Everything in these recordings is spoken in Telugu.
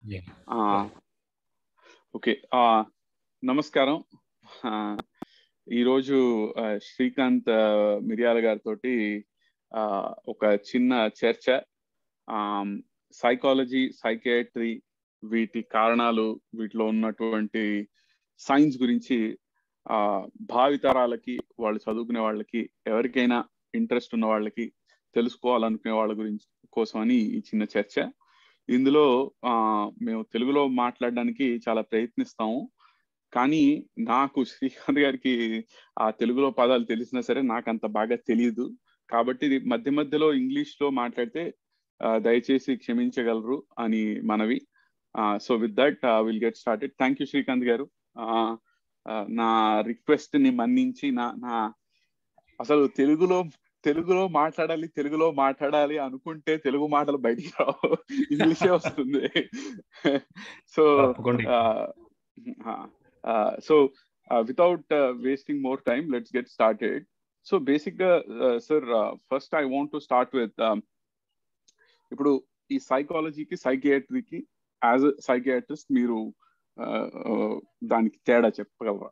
Yeah. ఆ, ఓకే ఆ, నమస్కారం ఆ, ఈరోజు ఆ, శ్రీకాంత్ ఆ, మిర్యాల గారితో ఒక చిన్న చర్చ సైకాలజీ సైకియాట్రీ వీటి కారణాలు వీటిలో ఉన్నటువంటి సైన్స్ గురించి ఆ, భావితరాలకి వాళ్ళు చదువుకునే వాళ్ళకి ఎవరికైనా ఇంట్రెస్ట్ ఉన్న వాళ్ళకి తెలుసుకోవాలనుకునే వాళ్ళ గురించి కోసమని ఈ చిన్న చర్చ ఇందులో ఆ మేము తెలుగులో మాట్లాడడానికి చాలా ప్రయత్నిస్తాము కానీ నాకు శ్రీకాంత్ గారికి ఆ తెలుగులో పదాలు తెలిసినా సరే నాకు అంత బాగా తెలియదు కాబట్టి ఇది మధ్య మధ్యలో ఇంగ్లీష్ లో మాట్లాడితే ఆ, దయచేసి క్షమించగలరు అని మనవి so with that will get started thank you Srikanth garu ఆ, ఆ, నా రిక్వెస్ట్ ని మన్నించి నా నా అసలు తెలుగులో తెలుగులో మాట్లాడాలి తెలుగులో మాట్లాడాలి అనుకుంటే తెలుగు మాటలు బయటికి రావు ఇంగ్లీషే వస్తుంది సో తప్పకుండా so without wasting more time let's get started so basic గా sir first I want to start with ఇప్పుడు ఈ సైకాలజీకి సైకియాట్రీకి యాజ్ సైకియాట్రిస్ట్ మీరు uh, uh, దానికి తేడా చెప్పగలరా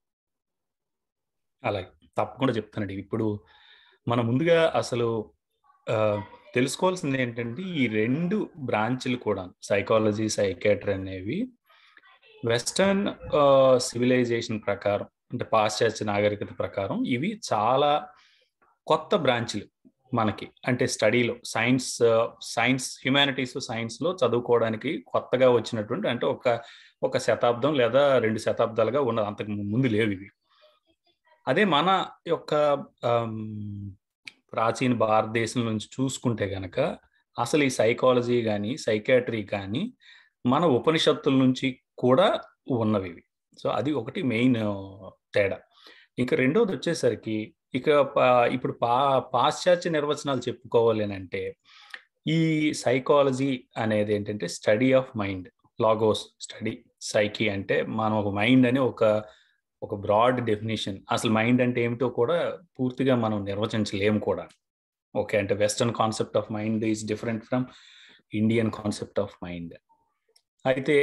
అలాగే తప్పకుండా చెప్తానండి ఇప్పుడు మనం ముందుగా అసలు ఆ, తెలుసుకోవాల్సింది ఏంటంటే ఈ రెండు బ్రాంచ్లు కూడా సైకాలజీ సైకాట్రీ అనేవి వెస్టర్న్ సివిలైజేషన్ ప్రకారం అంటే పాశ్చాత్య నాగరికత ప్రకారం ఇవి చాలా కొత్త బ్రాంచ్లు మనకి అంటే స్టడీలో సైన్స్ సైన్స్ హ్యుమానిటీస్ సైన్స్లో చదువుకోవడానికి కొత్తగా వచ్చినటువంటి అంటే ఒక ఒక శతాబ్దం లేదా రెండు శతాబ్దాలుగా ఉన్నది అంతకు ముందు లేవు ఇవి అదే మన యొక్క ఆమ్, ప్రాచీన భారతదేశం నుంచి చూసుకుంటే గనక అసలు ఈ సైకాలజీ కానీ సైకాట్రీ కానీ మన ఉపనిషత్తుల నుంచి కూడా ఉన్నవి ఇవి సో అది ఒకటి మెయిన్ తేడా ఇంకా రెండోది వచ్చేసరికి ఇక పా- ఇప్పుడు పా పాశ్చాత్య నిర్వచనాలు చెప్పుకోవాలి అని అంటే ఈ సైకాలజీ అనేది ఏంటంటే study of mind logos study psyche అంటే మనం ఒక మైండ్ అని ఒక ఒక బ్రాడ్ డెఫినేషన్ అసలు మైండ్ అంటే ఏమిటో కూడా పూర్తిగా మనం నిర్వచించలేము కూడా ఓకే అంటే western concept of mind is different from Indian concept of mind అయితే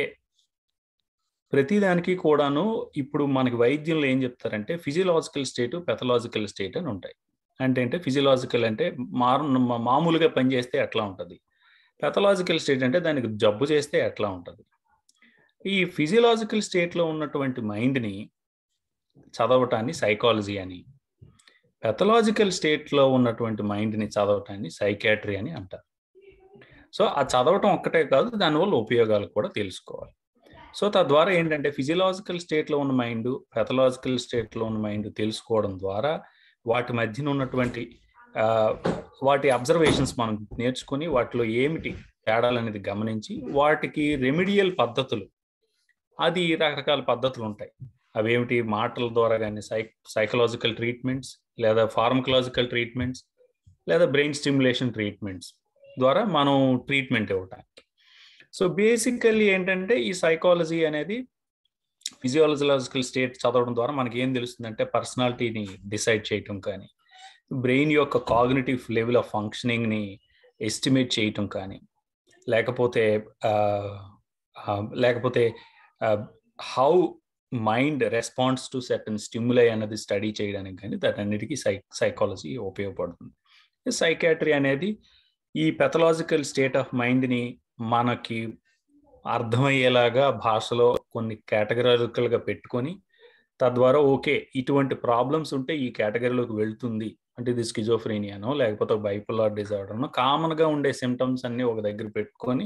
ప్రతిదానికి కూడాను ఇప్పుడు మనకి వైద్యంలో ఏం చెప్తారంటే ఫిజియలాజికల్ స్టేట్ పెథలాజికల్ స్టేట్ అని ఉంటాయి అంటే అంటే ఫిజియలాజికల్ అంటే మారు మా- మామూలుగా పనిచేస్తే ఎట్లా ఉంటుంది పెథలాజికల్ స్టేట్ అంటే దానికి జబ్బు చేస్తే ఎట్లా ఉంటుంది ఈ ఫిజియలాజికల్ స్టేట్లో ఉన్నటువంటి మైండ్ని చదవటాన్ని సైకాలజీ అని పెథలాజికల్ స్టేట్లో ఉన్నటువంటి మైండ్ని చదవటాన్ని సైకాట్రీ అని అంటారు సో ఆ చదవటం ఒక్కటే కాదు దానివల్ల ఉపయోగాలు కూడా తెలుసుకోవాలి సో తద్వారా ఏంటంటే ఫిజియలాజికల్ స్టేట్లో ఉన్న మైండ్ పెథలాజికల్ స్టేట్లో ఉన్న మైండ్ తెలుసుకోవడం ద్వారా వాటి మధ్యన ఉన్నటువంటి ఆ, వాటి అబ్జర్వేషన్స్ మనం నేర్చుకుని వాటిలో ఏమిటి తేడాలు అనేది గమనించి వాటికి రెమిడియల్ పద్ధతులు అది రకరకాల పద్ధతులు ఉంటాయి అవేమిటి మాటల ద్వారా కానీ సై సైకలాజికల్ ట్రీట్మెంట్స్ లేదా ఫార్మకలాజికల్ ట్రీట్మెంట్స్ లేదా బ్రెయిన్ స్టిమ్యులేషన్ ట్రీట్మెంట్స్ ద్వారా మనం ట్రీట్మెంట్ ఇవ్వటానికి సో బేసికల్లీ ఏంటంటే ఈ సైకాలజీ అనేది ఫిజియాలజికల్ స్టేట్ చదవడం ద్వారా మనకి ఏం తెలుస్తుందంటే పర్సనాలిటీని డిసైడ్ చేయటం కానీ బ్రెయిన్ యొక్క కాగ్నిటివ్ లెవెల్ ఆఫ్ ఫంక్షనింగ్ని ఎస్టిమేట్ చేయటం కానీ లేకపోతే ఆ, ఆ, లేకపోతే how mind response to certain stimuli అన్నది స్టడీ చేయడానికి కానీ దాటన్నిటికీ సై సైకాలజీ ఉపయోగపడుతుంది సైకాట్రీ అనేది ఈ పెథలాజికల్ స్టేట్ ఆఫ్ మైండ్ని మనకి అర్థమయ్యేలాగా భాషలో కొన్ని కేటగరికల్గా పెట్టుకొని తద్వారా ఓకే ఇటువంటి ప్రాబ్లమ్స్ ఉంటే ఈ కేటగిరీలోకి వెళ్తుంది అంటే ఇది స్కిజోఫ్రీనియానో లేకపోతే బైపోలార్ డిజార్డర్నో కామన్గా ఉండే సిమ్టమ్స్ అన్ని ఒక దగ్గర పెట్టుకొని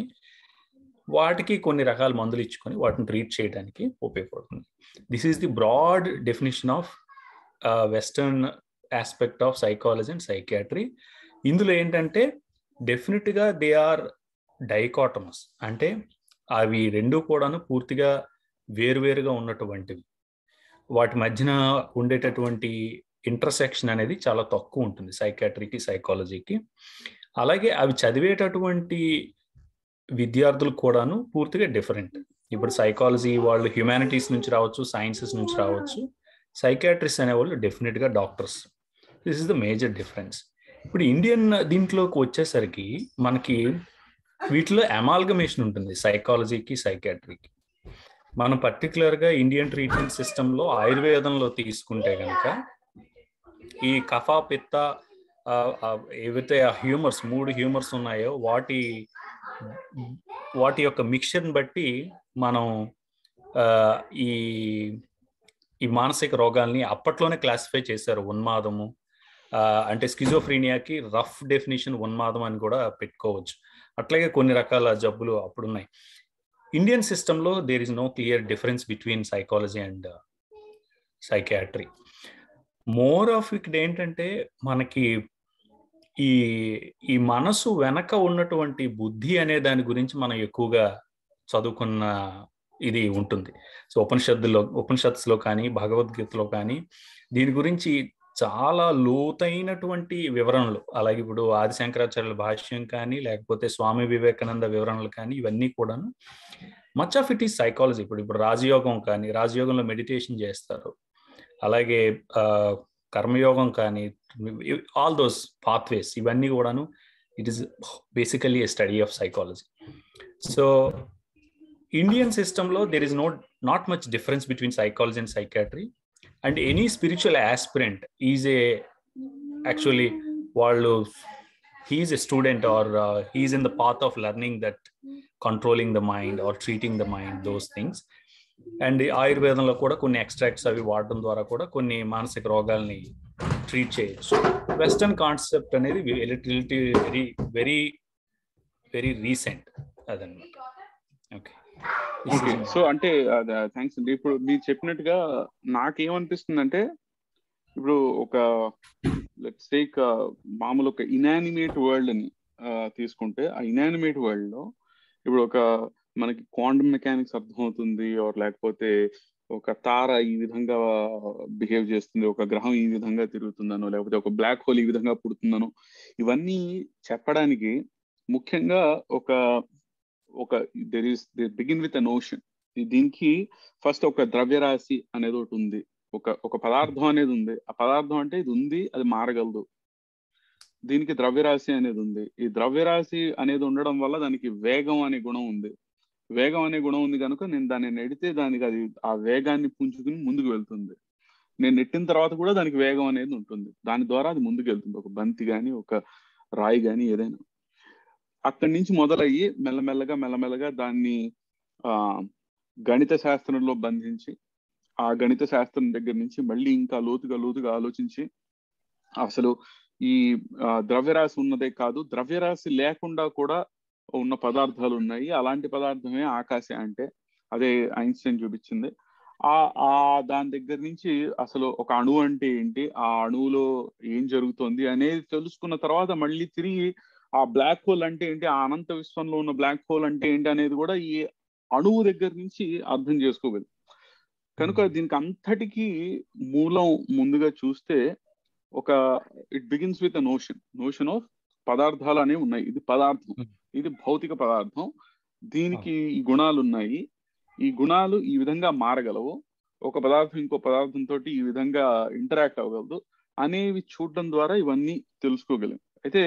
వాటికి కొన్ని రకాల మందులు ఇచ్చుకొని వాటిని ట్రీట్ చేయడానికి ఉపయోగపడుతుంది this is the broad definition of western aspect of psychology and psychiatry ఇందులో ఏంటంటే డెఫినెట్గా దే ఆర్ డైకాటమస్ అంటే అవి రెండు కూడాను పూర్తిగా వేరువేరుగా ఉన్నటువంటివి వాటి మధ్యన ఉండేటటువంటి ఇంటర్సెక్షన్ అనేది చాలా తక్కువ ఉంటుంది సైకాట్రీకి సైకాలజీకి అలాగే అవి చదివేటటువంటి విద్యార్థులు కూడాను పూర్తిగా డిఫరెంట్ ఇప్పుడు సైకాలజీ వాళ్ళు హ్యుమానిటీస్ నుంచి రావచ్చు సైన్సెస్ నుంచి రావచ్చు సైకాట్రిస్ట్ అనేవాళ్ళు డెఫినెట్గా doctors this is the major difference ఇప్పుడు ఇండియన్ దీంట్లోకి వచ్చేసరికి మనకి వీటిలో అమాల్గమేషన్ ఉంటుంది సైకాలజీకి సైకాట్రీకి మనం పర్టికులర్గా ఇండియన్ ట్రీట్మెంట్ సిస్టంలో ఆయుర్వేదంలో తీసుకుంటే కనుక ఈ కఫ పిత్త ఏవైతే ఆ హ్యూమర్స్ మూడు హ్యూమర్స్ ఉన్నాయో వాటి వాటి యొక్క మిక్చర్ని బట్టి మనం ఈ ఈ మానసిక రోగాల్ని అప్పట్లోనే క్లాసిఫై చేశారు ఉన్మాదము అంటే స్కిజోఫ్రీనియాకి రఫ్ డెఫినేషన్ ఉన్మాదం అని కూడా పెట్టుకోవచ్చు అట్లాగే కొన్ని రకాల జబ్బులు అప్పుడున్నాయి ఇండియన్ సిస్టంలో there is no clear difference between psychology and psychiatry more of ఇక్కడ ఏంటంటే మనకి ఈ ఈ మనసు వెనక ఉన్నటువంటి బుద్ధి అనే దాని గురించి మనం ఎక్కువగా చదువుకున్న ఇది ఉంటుంది సో ఉపనిషత్తులో ఉపనిషత్తులో కానీ భగవద్గీతలో కానీ దీని గురించి చాలా లోతైనటువంటి వివరణలు అలాగే ఇప్పుడు ఆదిశంకరాచార్యుల భాష్యం కానీ లేకపోతే స్వామి వివేకానంద వివరణలు కానీ ఇవన్నీ కూడాను much of it is psychology ఇప్పుడు ఇప్పుడు రాజయోగం కానీ రాజయోగంలో మెడిటేషన్ చేస్తారు అలాగే కర్మయోగం కానీ ఆల్ దోస్ పాత్వేస్ ఇవన్నీ కూడాను it is basically a study of psychology so Indian సిస్టంలో there is no not much difference between psychology and psychiatry and any spiritual aspirant is a actually వాళ్ళు he's a student or he's in the path of learning that controlling the mind or treating the mind those things and ఆయుర్వేదంలో కూడా కొన్ని ఎక్స్ట్రాక్ట్స్ అవి వాడడం ద్వారా కూడా కొన్ని మానసిక రోగాల్ని ట్రీట్ చేయొచ్చు వెస్టర్న్ కాన్సెప్ట్ అనేది వెరీ వెరీ వెరీ రీసెంట్ అదనమాట ఓకే ఓకే సో అంటే థ్యాంక్స్ అండి ఇప్పుడు మీరు చెప్పినట్టుగా నాకేమనిపిస్తుంది అంటే ఇప్పుడు ఒక లెట్స్ టేక్ మామూలు ఒక ఇనానిమేట్ వరల్డ్ ని తీసుకుంటే ఆ ఇనానిమేట్ వరల్డ్ లో ఇప్పుడు ఒక మనకి క్వాంటమ్ మెకానిక్స్ అర్థమవుతుంది ఆర్ లేకపోతే ఒక తార ఈ విధంగా బిహేవ్ చేస్తుంది ఒక గ్రహం ఈ విధంగా తిరుగుతుందనో లేకపోతే ఒక బ్లాక్ హోల్ ఈ విధంగా పుడుతుందనో ఇవన్నీ చెప్పడానికి ముఖ్యంగా ఒక ఒక there is begin with a notion దీనికి ఫస్ట్ ఒక ద్రవ్యరాశి అనేది ఒకటి ఉంది ఒక ఒక పదార్థం అనేది ఉంది ఆ పదార్థం అంటే ఇది ఉంది అది మారగలదు దీనికి ద్రవ్యరాశి అనేది ఉంది ఈ ద్రవ్యరాశి అనేది ఉండడం వల్ల దానికి వేగం అనే గుణం ఉంది వేగం అనే గుణం ఉంది కనుక నేను దాన్ని నెడితే దానికి అది ఆ వేగాన్ని పుంజుకుని ముందుకు వెళ్తుంది నేను నెట్టిన తర్వాత కూడా దానికి వేగం అనేది ఉంటుంది దాని ద్వారా అది ముందుకు వెళ్తుంది ఒక బంతి కానీ ఒక రాయి కానీ ఏదైనా అక్కడి నుంచి మొదలయ్యి మెల్లమెల్లగా మెల్లమెల్లగా దాన్ని ఆ గణిత శాస్త్రంలో బంధించి ఆ గణిత శాస్త్రం దగ్గర నుంచి మళ్ళీ ఇంకా లోతుగా లోతుగా ఆలోచించి అసలు ఈ ద్రవ్యరాశి ఉన్నదే కాదు ద్రవ్యరాశి లేకుండా కూడా ఉన్న పదార్థాలు ఉన్నాయి అలాంటి పదార్థమే ఆకాశ అంటే అదే ఐన్స్టైన్ చూపించింది ఆ ఆ దాని దగ్గర నుంచి అసలు ఒక అణువు అంటే ఏంటి ఆ అణువులో ఏం జరుగుతుంది అనేది తెలుసుకున్న తర్వాత మళ్ళీ తిరిగి ఆ బ్లాక్ హోల్ అంటే ఏంటి ఆ అనంత విశ్వంలో ఉన్న బ్లాక్ హోల్ అంటే ఏంటి అనేది కూడా ఈ అణువు దగ్గర నుంచి అర్థం చేసుకోగలరు కనుక దీనికి అంతటికీ మూలం ముందుగా చూస్తే ఒక it begins with a notion notion of పదార్థాలు అనేవి ఉన్నాయి ఇది పదార్థం ఇది భౌతిక పదార్థం దీనికి ఈ గుణాలు ఉన్నాయి ఈ గుణాలు ఈ విధంగా మారగలవు ఒక పదార్థం ఇంకో పదార్థంతో ఈ విధంగా ఇంటరాక్ట్ అవ్వగలదు అనేవి చూడడం ద్వారా ఇవన్నీ తెలుసుకోగలం అయితే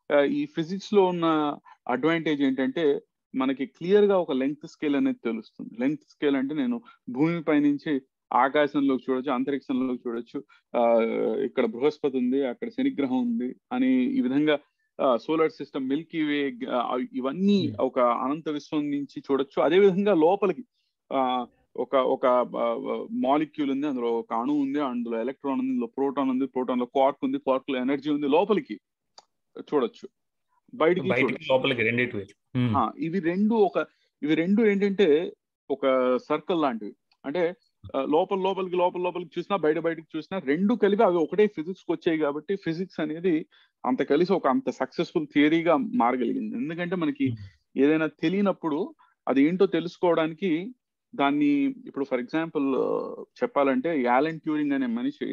ఈ ఫిజిక్స్ లో ఉన్న అడ్వాంటేజ్ ఏంటంటే మనకి క్లియర్ గా ఒక లెంగ్త్ స్కేల్ అనేది తెలుస్తుంది లెంగ్త్ స్కేల్ అంటే నేను భూమిపై నుంచి ఆకాశంలోకి చూడొచ్చు అంతరిక్షంలోకి చూడొచ్చు ఆ ఇక్కడ బృహస్పతి ఉంది అక్కడ శనిగ్రహం ఉంది అని ఈ విధంగా సోలార్ సిస్టమ్ మిల్కీ వే ఇవన్నీ ఒక అనంత విశ్వం నుంచి చూడొచ్చు అదే విధంగా లోపలికి ఆ ఒక ఒక మాలిక్యూల్ ఉంది అందులో ఒక అణు ఉంది అందులో ఎలక్ట్రాన్ ఉంది అందులో ప్రోటాన్ ఉంది ప్రోటాన్ లో క్వార్క్ ఉంది క్వార్క్ లో ఎనర్జీ ఉంది లోపలికి చూడొచ్చు బయటికి లోపలికి రెండింటి ఇవి రెండు ఒక ఇవి రెండు ఏంటంటే ఒక సర్కిల్ లాంటివి అంటే లోపల లోపలికి లోపల లోపలికి చూసినా బయట బయటకు చూసినా రెండు కలిపి అవి ఒకటే ఫిజిక్స్ వచ్చాయి కాబట్టి ఫిజిక్స్ అనేది అంత కలిసి ఒక అంత సక్సెస్ఫుల్ థియరీగా మారగలిగింది ఎందుకంటే మనకి ఏదైనా తెలియనప్పుడు అది ఏంటో తెలుసుకోవడానికి దాన్ని ఇప్పుడు ఫర్ ఎగ్జాంపుల్ చెప్పాలంటే యాలెన్ ట్యూరింగ్ అనే మనిషి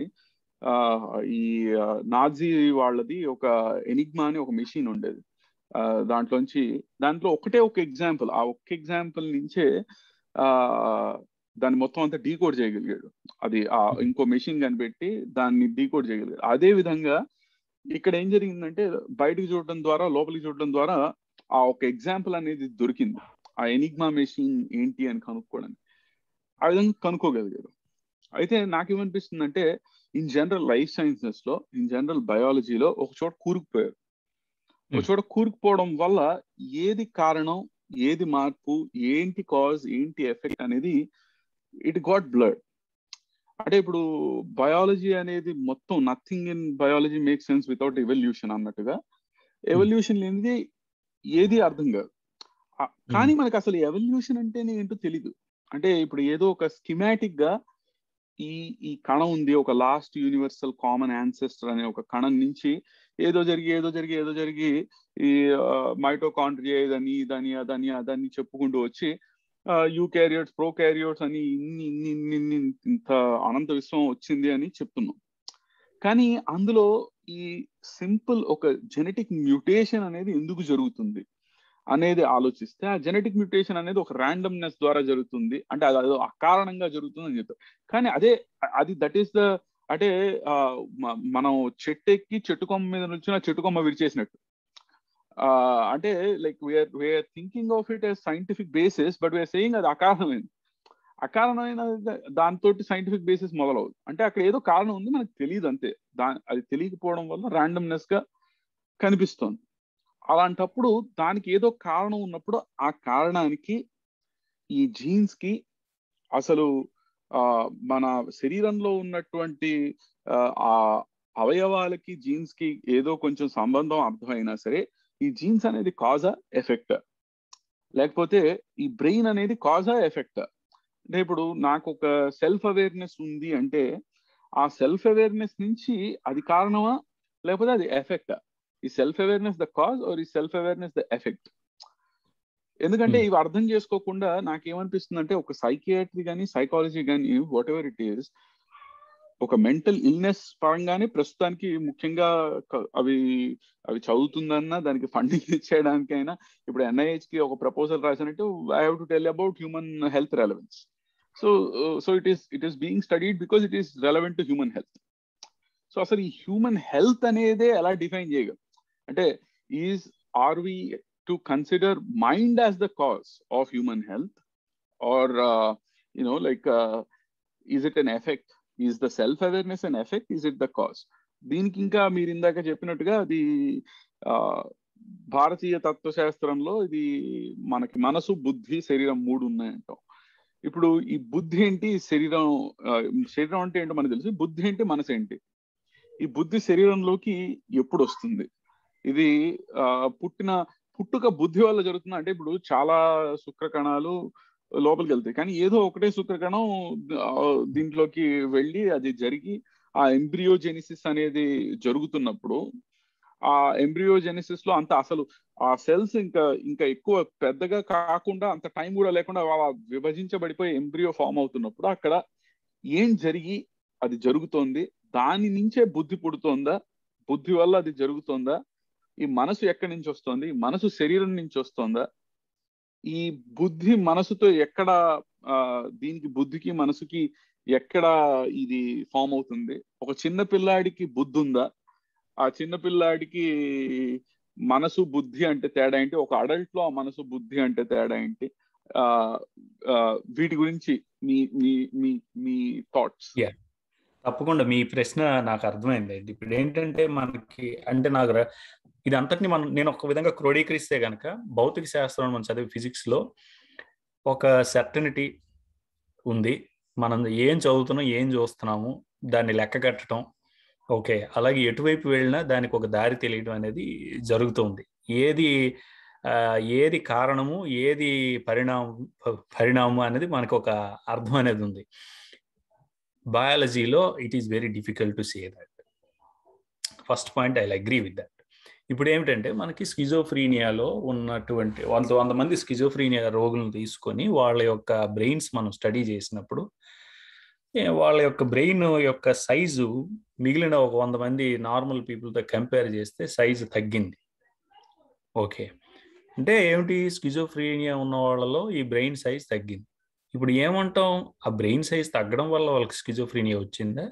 ఈ నాజీ వాళ్ళది ఒక ఎనిగ్మా అని ఒక మెషిన్ ఉండేది దాంట్లోంచి దాంట్లో ఒకటే ఒక ఎగ్జాంపుల్ ఆ ఒక్క ఎగ్జాంపుల్ నుంచే ఆ దాన్ని మొత్తం అంతా డీకోడ్ చేయగలిగాడు అది ఆ ఇంకో మెషిన్ కనిపెట్టి దాన్ని డీకోడ్ చేయగలిగాడు అదే విధంగా ఇక్కడ ఏం జరిగిందంటే బయటికి చూడడం ద్వారా లోపలికి చూడడం ద్వారా ఆ ఒక ఎగ్జాంపుల్ అనేది దొరికింది ఆ ఎనిగ్మా మెషిన్ ఏంటి అని కనుక్కోవడానికి ఆ విధంగా కనుక్కోగలిగారు అయితే నాకేమనిపిస్తుందంటే ఇన్ జనరల్ లైఫ్ సైన్సెస్ లో ఇన్ జనరల్ బయాలజీలో ఒక చోట కూరుకుపోయారు ఒక చోట కూరుకుపోవడం వల్ల ఏది కారణం ఏది మార్పు ఏంటి కాజ్ ఏంటి ఎఫెక్ట్ అనేది ఇట్ గాట్ బ్లడ్ అంటే ఇప్పుడు బయాలజీ అనేది మొత్తం nothing in biology make sense without evolution అన్నట్టుగా ఎవల్యూషన్ లేనిది ఏది అర్థం కాదు కానీ మనకు అసలు ఎవల్యూషన్ అంటేనే ఏంటో తెలీదు అంటే ఇప్పుడు ఏదో ఒక స్కిమాటిక్ గా ఈ ఈ కణం ఉంది ఒక లాస్ట్ యూనివర్సల్ కామన్ యాన్సెస్టర్ అనే ఒక కణం నుంచి ఏదో జరిగి ఏదో జరిగి ఏదో జరిగి ఈ మైటోకాండ్రియా ఇదని ఇదని అదని అదని చెప్పుకుంటూ వచ్చి యూ క్యారియర్స్ ప్రో క్యారియర్స్ అని ఇన్ని ఇన్ని ఇన్ని ఇన్ని ఇంత అనంత విశ్వం వచ్చింది అని చెప్తున్నాం కానీ అందులో ఈ సింపుల్ ఒక జెనెటిక్ మ్యూటేషన్ అనేది ఎందుకు జరుగుతుంది అనేది ఆలోచిస్తే ఆ జెనెటిక్ మ్యూటేషన్ అనేది ఒక ర్యాండమ్నెస్ ద్వారా జరుగుతుంది అంటే అది అకారణంగా జరుగుతుంది అని చెప్తారు కానీ అదే అది దట్ ఈస్ ద అంటే మనం చెట్టు ఎక్కి చెట్టు కొమ్మ మీద నుంచి చెట్టు కొమ్మ విరిచేసినట్టు అంటే like we're we're thinking of it as scientific basis but we're saying అది అకారణమైంది అకారణమైన దాంతో సైంటిఫిక్ బేసిస్ మొదలవుతుంది అంటే అక్కడ ఏదో కారణం ఉంది మనకు తెలియదు అంతే దా అది తెలియకపోవడం వల్ల ర్యాండమ్నెస్ గా కనిపిస్తోంది అలాంటప్పుడు దానికి ఏదో కారణం ఉన్నప్పుడు ఆ కారణానికి ఈ జీన్స్ కి అసలు మన శరీరంలో ఉన్నటువంటి ఆ అవయవాలకి జీన్స్ కి ఏదో కొంచెం సంబంధం అర్థమైనా సరే ఈ జీన్స్ అనేది కాజా ఎఫెక్ట్ లేకపోతే ఈ బ్రెయిన్ అనేది కాజా ఎఫెక్ట్ అంటే ఇప్పుడు నాకు ఒక సెల్ఫ్ అవేర్నెస్ ఉంది అంటే ఆ సెల్ఫ్ అవేర్నెస్ నుంచి అది కారణమా లేకపోతే అది ఎఫెక్ట్ ఈ self awareness the cause or ఈ సెల్ఫ్ అవేర్నెస్ ద ఎఫెక్ట్ ఎందుకంటే ఇవి అర్థం చేసుకోకుండా నాకేమనిపిస్తుంది అంటే ఒక సైకియాట్రీ కానీ సైకాలజీ కానీ వాట్ ఎవర్ ఇట్ ఈస్ ఒక మెంటల్ ఇల్నెస్ పరంగానే ప్రస్తుతానికి ముఖ్యంగా అవి అవి చదువుతుందన్నా దానికి ఫండింగ్ ఇచ్చేయడానికైనా ఇప్పుడు ఎన్ఐహెచ్ కి ఒక ప్రపోజల్ రాసినట్టు I have to tell about human health relevance so so it is it is being studied because it is relevant to human health so అసలు ఈ హ్యూమన్ హెల్త్ అనేదే ఎలా డిఫైన్ చేయగలం అంటే is are we to consider mind as the cause of human health or you know like is it an effect is the self awareness and effect is it the cause దీనికి ఇంకా మీరు ఇందాక చెప్పినట్టుగా అది భారతీయ తత్వశాస్త్రంలో ఇది మనకి మనసు బుద్ధి శరీరం మూడు ఉన్నాయంటాం ఇప్పుడు ఈ బుద్ధి ఏంటి శరీరం శరీరం అంటే ఏంటో మనకు తెలుసు బుద్ధి ఏంటి మనసు ఏంటి ఈ బుద్ధి శరీరంలోకి ఎప్పుడు వస్తుంది ఇది పుట్టిన పుట్టుక బుద్ధి వల్ల జరుగుతుంది అంటే ఇప్పుడు చాలా శుక్రకణాలు లోపలికి వెళ్తాయి కానీ ఏదో ఒకటే శుక్రకణం దీంట్లోకి వెళ్ళి అది జరిగి ఆ ఎంబ్రియోజెనిసిస్ అనేది జరుగుతున్నప్పుడు ఆ ఎంబ్రియోజెనిసిస్ లో అంత అసలు ఆ సెల్స్ ఇంకా ఇంకా ఎక్కువ పెద్దగా కాకుండా అంత టైం కూడా లేకుండా విభజించబడిపోయి ఎంబ్రియో ఫామ్ అవుతున్నప్పుడు అక్కడ ఏం జరిగి అది జరుగుతోంది దాని నుంచే బుద్ధి పుడుతోందా బుద్ధి వల్ల అది జరుగుతోందా ఈ మనసు ఎక్కడి నుంచి వస్తుంది మనసు శరీరం నుంచి వస్తుందా ఈ బుద్ధి మనసుతో ఎక్కడ దీనికి బుద్ధికి మనసుకి ఎక్కడ ఇది ఫామ్ అవుతుంది ఒక చిన్న పిల్లాడికి బుద్ధి ఉందా ఆ చిన్న పిల్లాడికి మనసు బుద్ధి అంటే తేడా ఏంటి ఒక అడల్ట్ లో ఆ మనసు బుద్ధి అంటే తేడా ఏంటి ఆ వీటి గురించి మీ మీ మీ మీ థాట్స్ తప్పకుండా మీ ప్రశ్న నాకు అర్థమైంది ఇప్పుడు ఏంటంటే మనకి అంటే నాకు ఇది అంతటిని మనం నేను ఒక విధంగా క్రోడీకరిస్తే కనుక భౌతిక శాస్త్రం మనం చదివి ఫిజిక్స్ లో ఒక సర్టనిటీ ఉంది మనం ఏం చదువుతున్నాం ఏం చూస్తున్నాము దాన్ని లెక్క కట్టడం ఓకే అలాగే ఎటువైపు వెళ్ళినా దానికి ఒక దారి తెలియడం అనేది జరుగుతుంది ఏది ఏది కారణము ఏది పరిణామం పరిణామం అనేది మనకు ఒక అర్థం అనేది ఉంది బయాలజీలో it is very difficult to say that first point I agree with that ఇప్పుడు ఏమిటంటే మనకి స్కిజోఫ్రీనియాలో ఉన్నటువంటి వంద వంద మంది స్కిజోఫ్రీనియా రోగులను తీసుకొని వాళ్ళ యొక్క బ్రెయిన్స్ మనం స్టడీ చేసినప్పుడు వాళ్ళ యొక్క బ్రెయిన్ యొక్క సైజు మిగిలిన ఒక వంద మంది నార్మల్ పీపుల్తో కంపేర్ చేస్తే సైజు తగ్గింది ఓకే అంటే ఏమిటి స్కిజోఫ్రీనియా ఉన్న వాళ్ళలో ఈ బ్రెయిన్ సైజ్ తగ్గింది ఇప్పుడు ఏమంటాం ఆ బ్రెయిన్ సైజ్ తగ్గడం వల్ల వాళ్ళకి స్కిజోఫ్రీనియా వచ్చిందా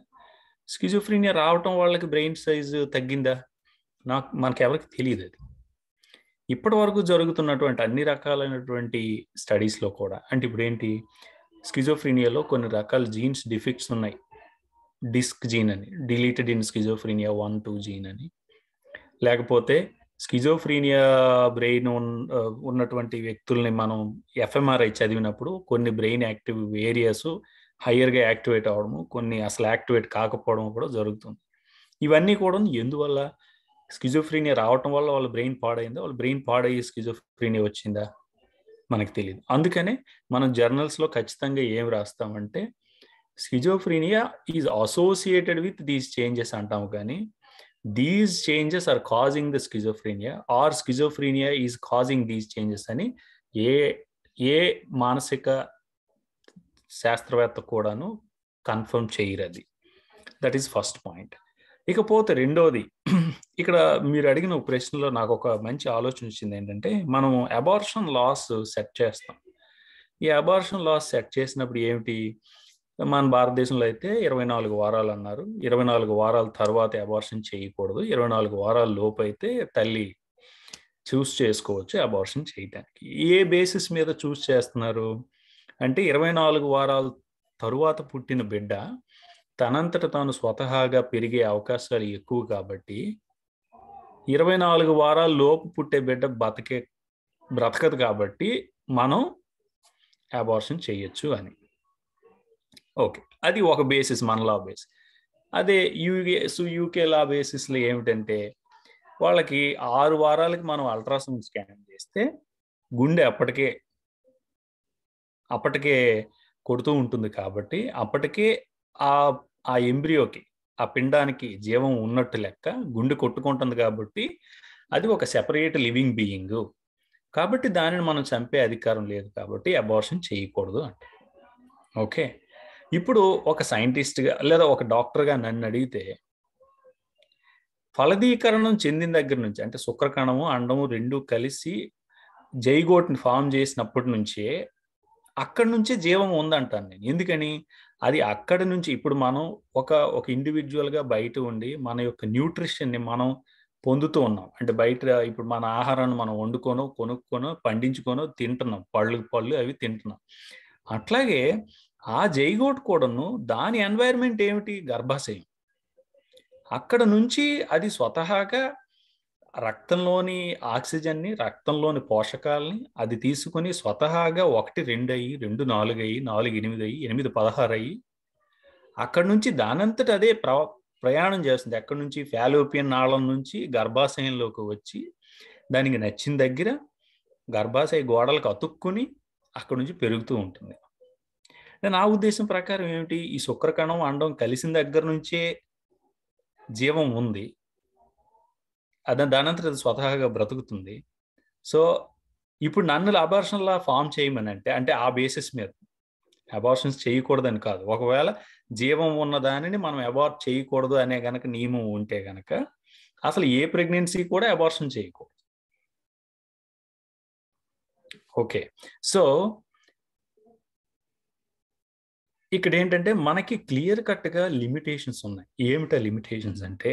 స్కిజోఫ్రీనియా రావటం వాళ్ళకి బ్రెయిన్ సైజ్ తగ్గిందా నాకు మనకి ఎవరికి తెలియదు అది ఇప్పటి వరకు జరుగుతున్నటువంటి అన్ని రకాలైనటువంటి స్టడీస్లో కూడా అంటే ఇప్పుడు ఏంటి స్కిజోఫ్రీనియాలో కొన్ని రకాల జీన్స్ డిఫెక్ట్స్ ఉన్నాయి డిస్క్ జీన్ అని deleted in schizophrenia one two gene అని లేకపోతే స్కిజోఫ్రీనియా బ్రెయిన్ ఉన్నటువంటి వ్యక్తుల్ని మనం ఎఫ్ఎంఆర్ఐ చదివినప్పుడు కొన్ని బ్రెయిన్ యాక్టివ్ ఏరియాస్ హయ్యర్గా యాక్టివేట్ అవ్వడము కొన్ని అసలు యాక్టివేట్ కాకపోవడం కూడా జరుగుతుంది ఇవన్నీ కూడా ఎందువల్ల స్కిజోఫ్రీనియా రావటం వల్ల వాళ్ళ బ్రెయిన్ పాడైందా వాళ్ళ బ్రెయిన్ పాడయ్యి స్కిజోఫ్రీనియా వచ్చిందా మనకు తెలియదు అందుకనే మనం జర్నల్స్లో ఖచ్చితంగా ఏం రాస్తామంటే schizophrenia is associated with these changes అంటాము కానీ these changes are causing the schizophrenia or schizophrenia is causing these changes అని ఏ ఏ మానసిక శాస్త్రవేత్త కూడాను కన్ఫర్మ్ చేయరు అది దట్ ఈస్ ఫస్ట్ పాయింట్ ఇకపోతే రెండోది ఇక్కడ మీరు అడిగిన ప్రశ్నలో నాకు ఒక మంచి ఆలోచన వచ్చింది ఏంటంటే మనం అబార్షన్ లాస్ సెట్ చేస్తాం ఈ అబార్షన్ లాస్ సెట్ చేసినప్పుడు ఏమిటి మన భారతదేశంలో అయితే ఇరవై నాలుగు వారాలు అన్నారు ఇరవై నాలుగు వారాల తర్వాత అబార్షన్ చేయకూడదు ఇరవై నాలుగు వారాల లోపు అయితే తల్లి చూస్ చేసుకోవచ్చు అబార్షన్ చేయడానికి ఏ బేసిస్ మీద చూస్ చేస్తున్నారు అంటే ఇరవై నాలుగు వారాల తరువాత పుట్టిన బిడ్డ తనంతట తాను స్వతహాగా పెరిగే అవకాశాలు ఎక్కువ కాబట్టి ఇరవై నాలుగు వారాల లోపు పుట్టే బిడ్డ బతికే బ్రతకదు కాబట్టి మనం అబార్షన్ చేయొచ్చు అని ఓకే అది ఒక బేసిస్ మన లా బేస్ అదే యూకే యూకే లా బేసిస్లో ఏమిటంటే వాళ్ళకి ఆరు వారాలకి మనం అల్ట్రాసౌండ్ స్కాన్ చేస్తే గుండె అప్పటికే అప్పటికే కొడుతూ ఉంటుంది కాబట్టి అప్పటికే ఆ ఆ ఎంబ్రియోకి ఆ పిండానికి జీవం ఉన్నట్టు లెక్క గుండె కొట్టుకుంటుంది కాబట్టి అది ఒక సెపరేట్ లివింగ్ బీయింగ్ కాబట్టి దానిని మనం చంపే అధికారం లేదు కాబట్టి అబార్షన్ చేయకూడదు అంట ఓకే ఇప్పుడు ఒక సైంటిస్ట్గా లేదా ఒక డాక్టర్గా నన్ను అడిగితే ఫలదీకరణం చెందిన దగ్గర నుంచి అంటే శుక్రకణము అండము రెండు కలిసి జైగోట్ని ఫామ్ చేసినప్పటి నుంచే అక్కడి నుంచే జీవం ఉందంటాను నేను ఎందుకని అది అక్కడి నుంచి ఇప్పుడు మనం ఒక ఒక ఇండివిజువల్గా బయట ఉండి మన యొక్క న్యూట్రిషన్ని మనం పొందుతూ ఉన్నాం అంటే బయట ఇప్పుడు మన ఆహారాన్ని మనం వండుకోనో కొనుక్కోనో పండించుకోనో తింటున్నాం పళ్ళు పళ్ళు అవి తింటున్నాం అట్లాగే ఆ జైగోట్ కూడాను దాని ఎన్వైర్న్మెంట్ ఏమిటి గర్భాశయం అక్కడ నుంచి అది స్వతహాగా రక్తంలోని ఆక్సిజన్ని రక్తంలోని పోషకాలని అది తీసుకుని స్వతహాగా ఒకటి రెండు అయ్యి రెండు నాలుగు అయ్యి నాలుగు ఎనిమిది అయ్యి ఎనిమిది పదహారు అయ్యి అక్కడ నుంచి దానంతట అదే ప్ర ప్రయాణం చేస్తుంది ఎక్కడి నుంచి ఫాలోపియన్ నాళం నుంచి గర్భాశయంలోకి వచ్చి దానికి నచ్చిన దగ్గర గర్భాశయ గోడలకు అతుక్కుని అక్కడ నుంచి పెరుగుతూ ఉంటుంది నా ఉద్దేశం ప్రకారం ఏమిటి ఈ శుక్రకణం అండం కలిసిన దగ్గర నుంచే జీవం ఉంది అదే దానంతట అది స్వతహాగా బ్రతుకుతుంది సో ఇప్పుడు నన్ను అబార్షన్లా ఫామ్ చేయమని అంటే అంటే ఆ బేసిస్ మీద అబార్షన్స్ చేయకూడదని కాదు ఒకవేళ జీవం ఉన్న దానిని మనం అబార్ట్ చేయకూడదు అనే గనక నియమం ఉంటే గనక అసలు ఏ ప్రెగ్నెన్సీ కూడా అబార్షన్ చేయకూడదు ఓకే సో ఇక్కడ ఏంటంటే మనకి క్లియర్ కట్గా లిమిటేషన్స్ ఉన్నాయి ఏమిటా లిమిటేషన్స్ అంటే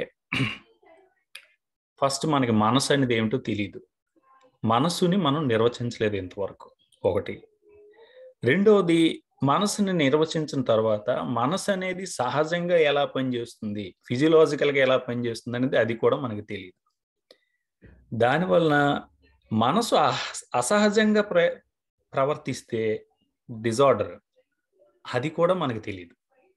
ఫస్ట్ మనకి మనసు అనేది ఏమిటో తెలియదు మనసుని మనం నిర్వచించలేదు ఇంతవరకు ఒకటి రెండోది మనసుని నిర్వచించిన తర్వాత మనసు అనేది సహజంగా ఎలా పనిచేస్తుంది ఫిజియలాజికల్గా ఎలా పనిచేస్తుంది అనేది అది కూడా మనకు తెలియదు దానివలన మనసు అసహజంగా ప్ర ప్రవర్తిస్తే డిజార్డర్ అది కూడా మనకు తెలియదు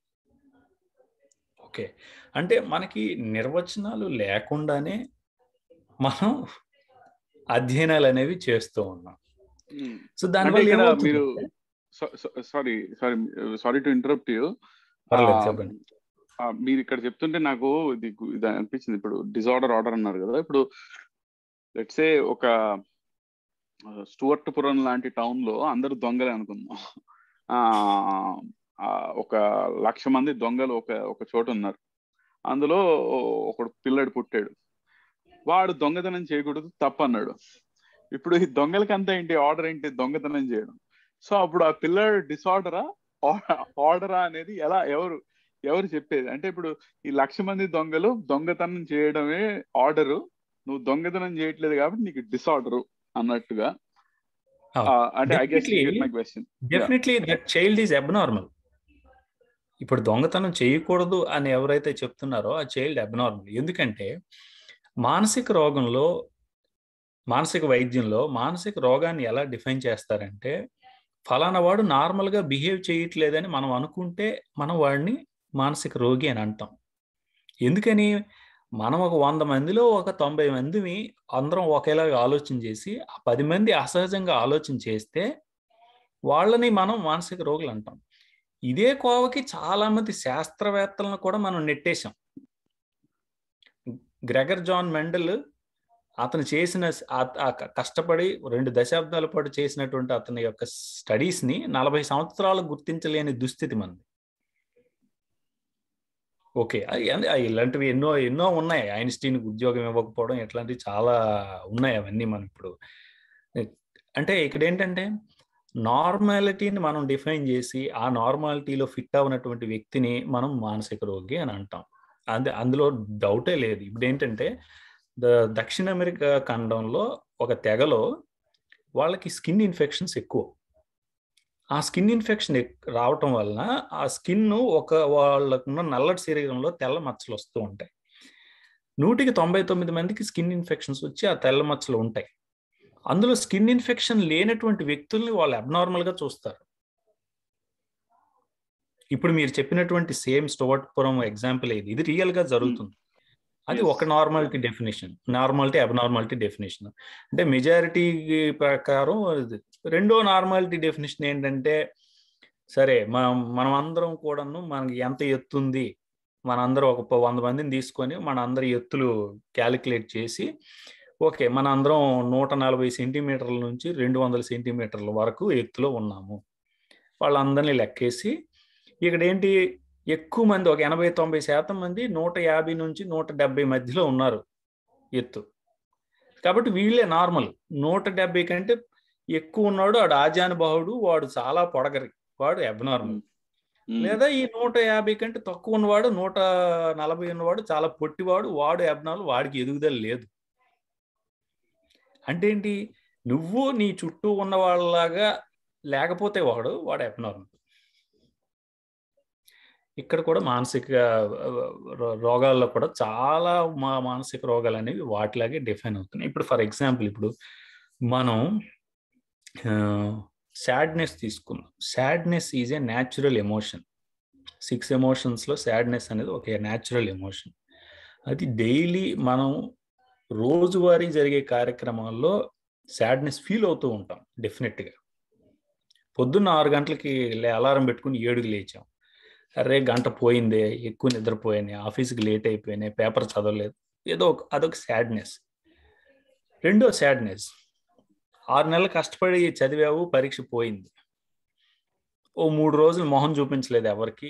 ఓకే అంటే మనకి నిర్వచనాలు లేకుండానే మనం అధ్యయనాలు అనేవి చేస్తూ ఉన్నాం సో దానివల్ల మీరు sorry sorry sorry to interrupt you చెప్పండి మీరు ఇక్కడ చెప్తుంటే నాకు ఇది ఇది అనిపించింది ఇప్పుడు డిజార్డర్ ఆర్డర్ అన్నారు కదా ఇప్పుడు లెట్సే ఒక స్టువర్ట్పురం లాంటి టౌన్ లో అందరూ దొంగలే అనుకుందాం ఒక లక్ష మంది దొంగలు ఒక ఒక చోట ఉన్నారు అందులో ఒకడు పిల్లడు పుట్టాడు వాడు దొంగతనం చేయకూడదు తప్పు అన్నాడు ఇప్పుడు ఈ దొంగలకి అంతా ఏంటి ఆర్డర్ ఏంటి దొంగతనం చేయడం సో అప్పుడు ఆ పిల్లడు డిసార్డరా ఆర్డరా అనేది ఎలా ఎవరు ఎవరు చెప్పేది అంటే ఇప్పుడు ఈ లక్ష మంది దొంగలు దొంగతనం చేయడమే ఆర్డరు నువ్వు దొంగతనం చేయట్లేదు కాబట్టి నీకు డిసార్డర్ అన్నట్టుగా అవును. ఆ, అంటే I guess Definitely. My question definitely that child is abnormal ఇప్పుడు దొంగతనం చేయకూడదు అని ఎవరైతే చెప్తున్నారో ఆ చైల్డ్ అబ్నార్మల్ ఎందుకంటే మానసిక రోగంలో మానసిక వైద్యంలో మానసిక రోగాన్ని ఎలా డిఫైన్ చేస్తారంటే ఫలానా వాడు నార్మల్గా బిహేవ్ చేయట్లేదని మనం అనుకుంటే మనం వాడిని మానసిక రోగి అని అంటాం ఎందుకని మనం ఒక వంద మందిలో ఒక తొంభై మందిని అందరం ఒకేలాగా ఆలోచన చేసి ఆ పది మంది అసహజంగా ఆలోచన చేస్తే వాళ్ళని మనం మానసిక రోగులు అంటాం ఇదే కోవకి చాలా మంది శాస్త్రవేత్తలను కూడా మనం నెట్టేశాం గ్రెగర్ జాన్ మెండల్ అతను చేసిన స- ఆ- ఆ క- కష్టపడి రెండు దశాబ్దాల పాటు చేసినటువంటి అతని యొక్క స్టడీస్ ని నలభై సంవత్సరాలు గుర్తించలేని దుస్థితి మనది ఓకే అది అంది- ఆ ఇలాంటివి ఎన్నో ఎన్నో ఉన్నాయి ఐన్స్టీన్ ఉద్యోగం ఇవ్వకపోవడం ఇట్లాంటివి చాలా ఉన్నాయి అవన్నీ మనం ఇప్పుడు అంటే ఇక్కడ ఏంటంటే నార్మాలిటీని మనం డిఫైన్ చేసి ఆ నార్మాలిటీలో ఫిట్ అవ్వనటువంటి వ్యక్తిని మనం మానసిక రోగి అని అంటాం అందు అందులో డౌటే లేదు ఇప్పుడు ఏంటంటే ద దక్షిణ అమెరికా ఖండంలో ఒక తెగలో వాళ్ళకి స్కిన్ ఇన్ఫెక్షన్స్ ఎక్కువ ఆ స్కిన్ ఇన్ఫెక్షన్ రావటం వలన ఆ స్కిన్ ఒక వాళ్ళకున్న నల్లటి శరీరంలో తెల్ల మచ్చలు వస్తూ ఉంటాయి నూటికి తొంభై తొమ్మిది మందికి స్కిన్ ఇన్ఫెక్షన్స్ వచ్చి ఆ తెల్ల మచ్చలు ఉంటాయి అందులో స్కిన్ ఇన్ఫెక్షన్ లేనటువంటి వ్యక్తుల్ని వాళ్ళు అబ్నార్మల్ గా చూస్తారు ఇప్పుడు మీరు చెప్పినటువంటి సేమ్ స్టోవర్పురం ఎగ్జాంపుల్ ఇది ఇది రియల్ గా జరుగుతుంది అది Yes. ఒక normality definition normality abnormality definition అంటే మెజారిటీ ప్రకారం ఇది. రెండో నార్మాలిటీ డెఫినేషన్ ఏంటంటే సరే మనం మనం అందరం కూడాను మనకి ఎంత ఎత్తు ఉంది మనందరం ఒక ప- వంద మందిని తీసుకొని మన అందరి ఎత్తులు క్యాలిక్యులేట్ చేసి ఓకే మన అందరం నూట నలభై సెంటీమీటర్ల నుంచి రెండు వందల సెంటీమీటర్ల వరకు ఎత్తులో ఉన్నాము వాళ్ళందరినీ లెక్కేసి ఇక్కడ ఏంటి ఎక్కువ మంది ఒక ఎనభై తొంభై శాతం మంది నూట యాభై నుంచి నూట డెబ్బై మధ్యలో ఉన్నారు ఎత్తు కాబట్టి వీళ్ళే నార్మల్ నూట డెబ్బై కంటే ఎక్కువ ఉన్నాడు వాడు ఆజానుబాహుడు వాడు చాలా పొడగరి వాడు అబ్నార్మల్ లేదా ఈ నూట యాభై కంటే తక్కువ ఉన్నవాడు నూట నలభై ఉన్నవాడు చాలా పొట్టివాడు వాడు అబ్నార్మల్ వాడికి ఎదుగుదల లేదు అంటే ఏంటి నువ్వు నీ చుట్టూ ఉన్న వాళ్ళలాగా లేకపోతే వాడు వాడు అబ్నార్మల్ ఇక్కడ కూడా మానసిక ఆ, రో- రోగాల్లో కూడా చాలా మా మానసిక రోగాలు అనేవి వాటిలాగే డిఫైన్ అవుతున్నాయి ఇప్పుడు ఫర్ ఎగ్జాంపుల్ ఇప్పుడు మనం సాడ్నెస్ తీసుకుందాం sadness is a natural emotion six ఎమోషన్స్లో సాడ్నెస్ అనేది ఒక న్యాచురల్ ఎమోషన్ అది డైలీ మనం రోజువారీ జరిగే కార్యక్రమాల్లో సాడ్నెస్ ఫీల్ అవుతూ ఉంటాం డెఫినెట్గా పొద్దున్న ఆరు గంటలకి లే- అలారం పెట్టుకుని ఏడుకి లేచాం అరే గంట పోయిందే ఎక్కువ నిద్రపోయాయి ఆఫీస్కి లేట్ అయిపోయినాయి పేపర్ చదవలేదు ఏదో ఒక అదొక సాడ్నెస్ రెండో సాడ్నెస్ ఆరు నెలలు కష్టపడి చదివావు పరీక్ష పోయింది ఓ మూడు రోజులు మొహం చూపించలేదు ఎవరికి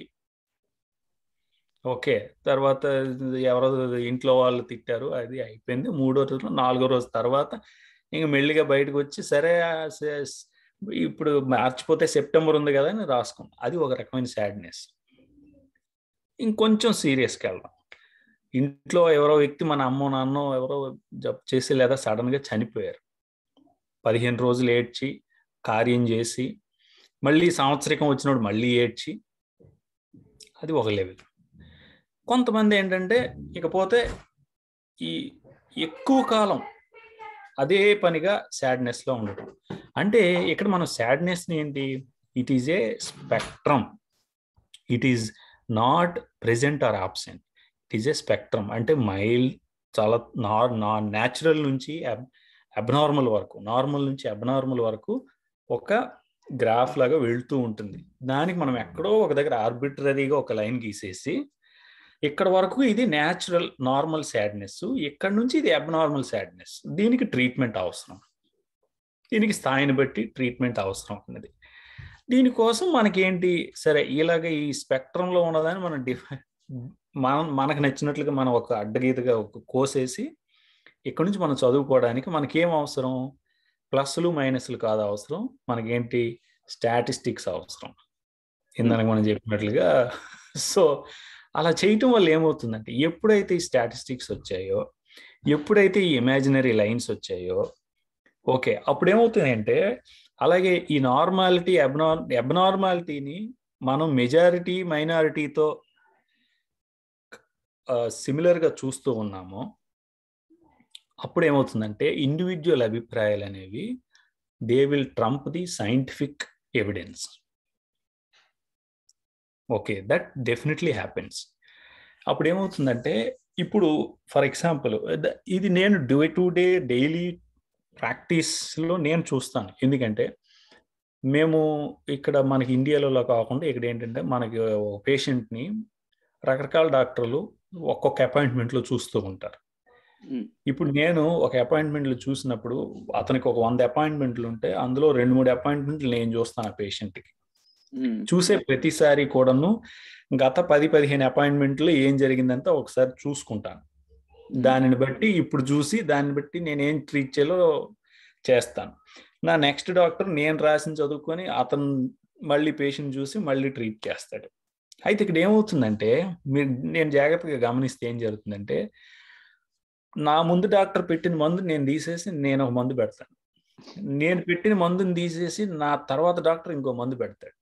ఓకే తర్వాత ఎవరో ఇంట్లో వాళ్ళు తిట్టారు అది అయిపోయింది మూడో రోజు నాలుగో రోజు తర్వాత ఇంక మెల్లిగా బయటకు వచ్చి సరే ఆ సే- ఇప్పుడు మార్చిపోతే సెప్టెంబర్ ఉంది కదా అని రాసుకున్నాం అది ఒక రకమైన సాడ్నెస్ ఇంకొంచెం సీరియస్కి వెళ్దాం ఇంట్లో ఎవరో వ్యక్తి మన అమ్మో నాన్నో ఎవరో జబ్ చేసి లేదా సడన్గా చనిపోయారు పదిహేను రోజులు ఏడ్చి కార్యం చేసి మళ్ళీ సంవత్సరికం వచ్చినప్పుడు మళ్ళీ ఏడ్చి అది ఒక లెవెల్ కొంతమంది ఏంటంటే ఇకపోతే ఈ ఎక్కువ కాలం అదే పనిగా సాడ్నెస్లో ఉండటం అంటే ఇక్కడ మనం సాడ్నెస్ని ఏంటి it is a spectrum it is not present or absent it is a spectrum అంటే మైల్డ్ చాలా నార్ నా న్యాచురల్ నుంచి అబ్నార్మల్ వరకు నార్మల్ నుంచి అబ్నార్మల్ వరకు ఒక గ్రాఫ్ లాగా వెళ్తూ ఉంటుంది దానికి మనం ఎక్కడో ఒక దగ్గర ఆర్బిటరీగా ఒక లైన్ గీసేసి ఇక్కడ వరకు ఇది న్యాచురల్ నార్మల్ సాడ్నెస్ ఇక్కడ నుంచి ఇది అబ్నార్మల్ సాడ్నెస్ దీనికి ట్రీట్మెంట్ అవసరం దీనికి స్థాయిని బట్టి ట్రీట్మెంట్ అవసరం ఉన్నది దీనికోసం మనకేంటి సరే ఇలాగ ఈ స్పెక్ట్రంలో ఉన్నదని మనం డిఫై మనం మనకు నచ్చినట్లుగా మనం ఒక అడ్డగీతగా ఒక కోసేసి ఇక్కడ నుంచి మనం చదువుకోవడానికి మనకేం అవసరం ప్లస్లు మైనస్లు కాదు అవసరం మనకేంటి స్టాటిస్టిక్స్ అవసరం ఇందాక మనం చెప్పినట్లుగా సో అలా చేయటం వల్ల ఏమవుతుందంటే ఎప్పుడైతే ఈ స్టాటిస్టిక్స్ వచ్చాయో ఎప్పుడైతే ఈ ఇమాజినరీ లైన్స్ వచ్చాయో ఓకే అప్పుడు ఏమవుతుందంటే అలాగే ఈ నార్మాలిటీ అబ్నార్ అబ్నార్మాలిటీని మనం మెజారిటీ మైనారిటీతో సిమిలర్గా చూస్తూ ఉన్నాము అప్పుడు ఏమవుతుందంటే ఇండివిజువల్ అభిప్రాయాలు అనేవి they will trump the scientific evidence okay that definitely happens అప్పుడు ఏమవుతుందంటే ఇప్పుడు ఫర్ ఎగ్జాంపుల్ ఇది నేను డే టు డే డైలీ ప్రాక్టీస్లో నేను చూస్తాను ఎందుకంటే మేము ఇక్కడ మనకి ఇండియాలో కాకుండా ఇక్కడ ఏంటంటే మనకి పేషెంట్ని రకరకాల డాక్టర్లు ఒక్కొక్క అపాయింట్మెంట్లో చూస్తూ ఉంటారు ఇప్పుడు నేను ఒక అపాయింట్మెంట్లు చూసినప్పుడు అతనికి ఒక వంద అపాయింట్మెంట్లు ఉంటే అందులో రెండు మూడు అపాయింట్మెంట్లు నేను చూస్తాను ఆ పేషెంట్కి చూసే ప్రతిసారి కూడాను గత పది పదిహేను అపాయింట్మెంట్లు ఏం జరిగిందంటే ఒకసారి చూసుకుంటాను దానిని బట్టి ఇప్పుడు చూసి దాన్ని బట్టి నేను ఏం ట్రీట్ చేయాలో చేస్తాను నా నెక్స్ట్ డాక్టర్ నేను రాసిన చదువుకొని అతను మళ్ళీ పేషెంట్ చూసి మళ్ళీ ట్రీట్ చేస్తాడు అయితే ఇక్కడ ఏమవుతుందంటే మీరు నేను జాగ్రత్తగా గమనిస్తే ఏం జరుగుతుందంటే నా ముందు డాక్టర్ పెట్టిన మందు నేను తీసేసి నేను ఒక మందు పెడతాను నేను పెట్టిన మందుని తీసేసి నా తర్వాత డాక్టర్ ఇంకో మందు పెడతాడు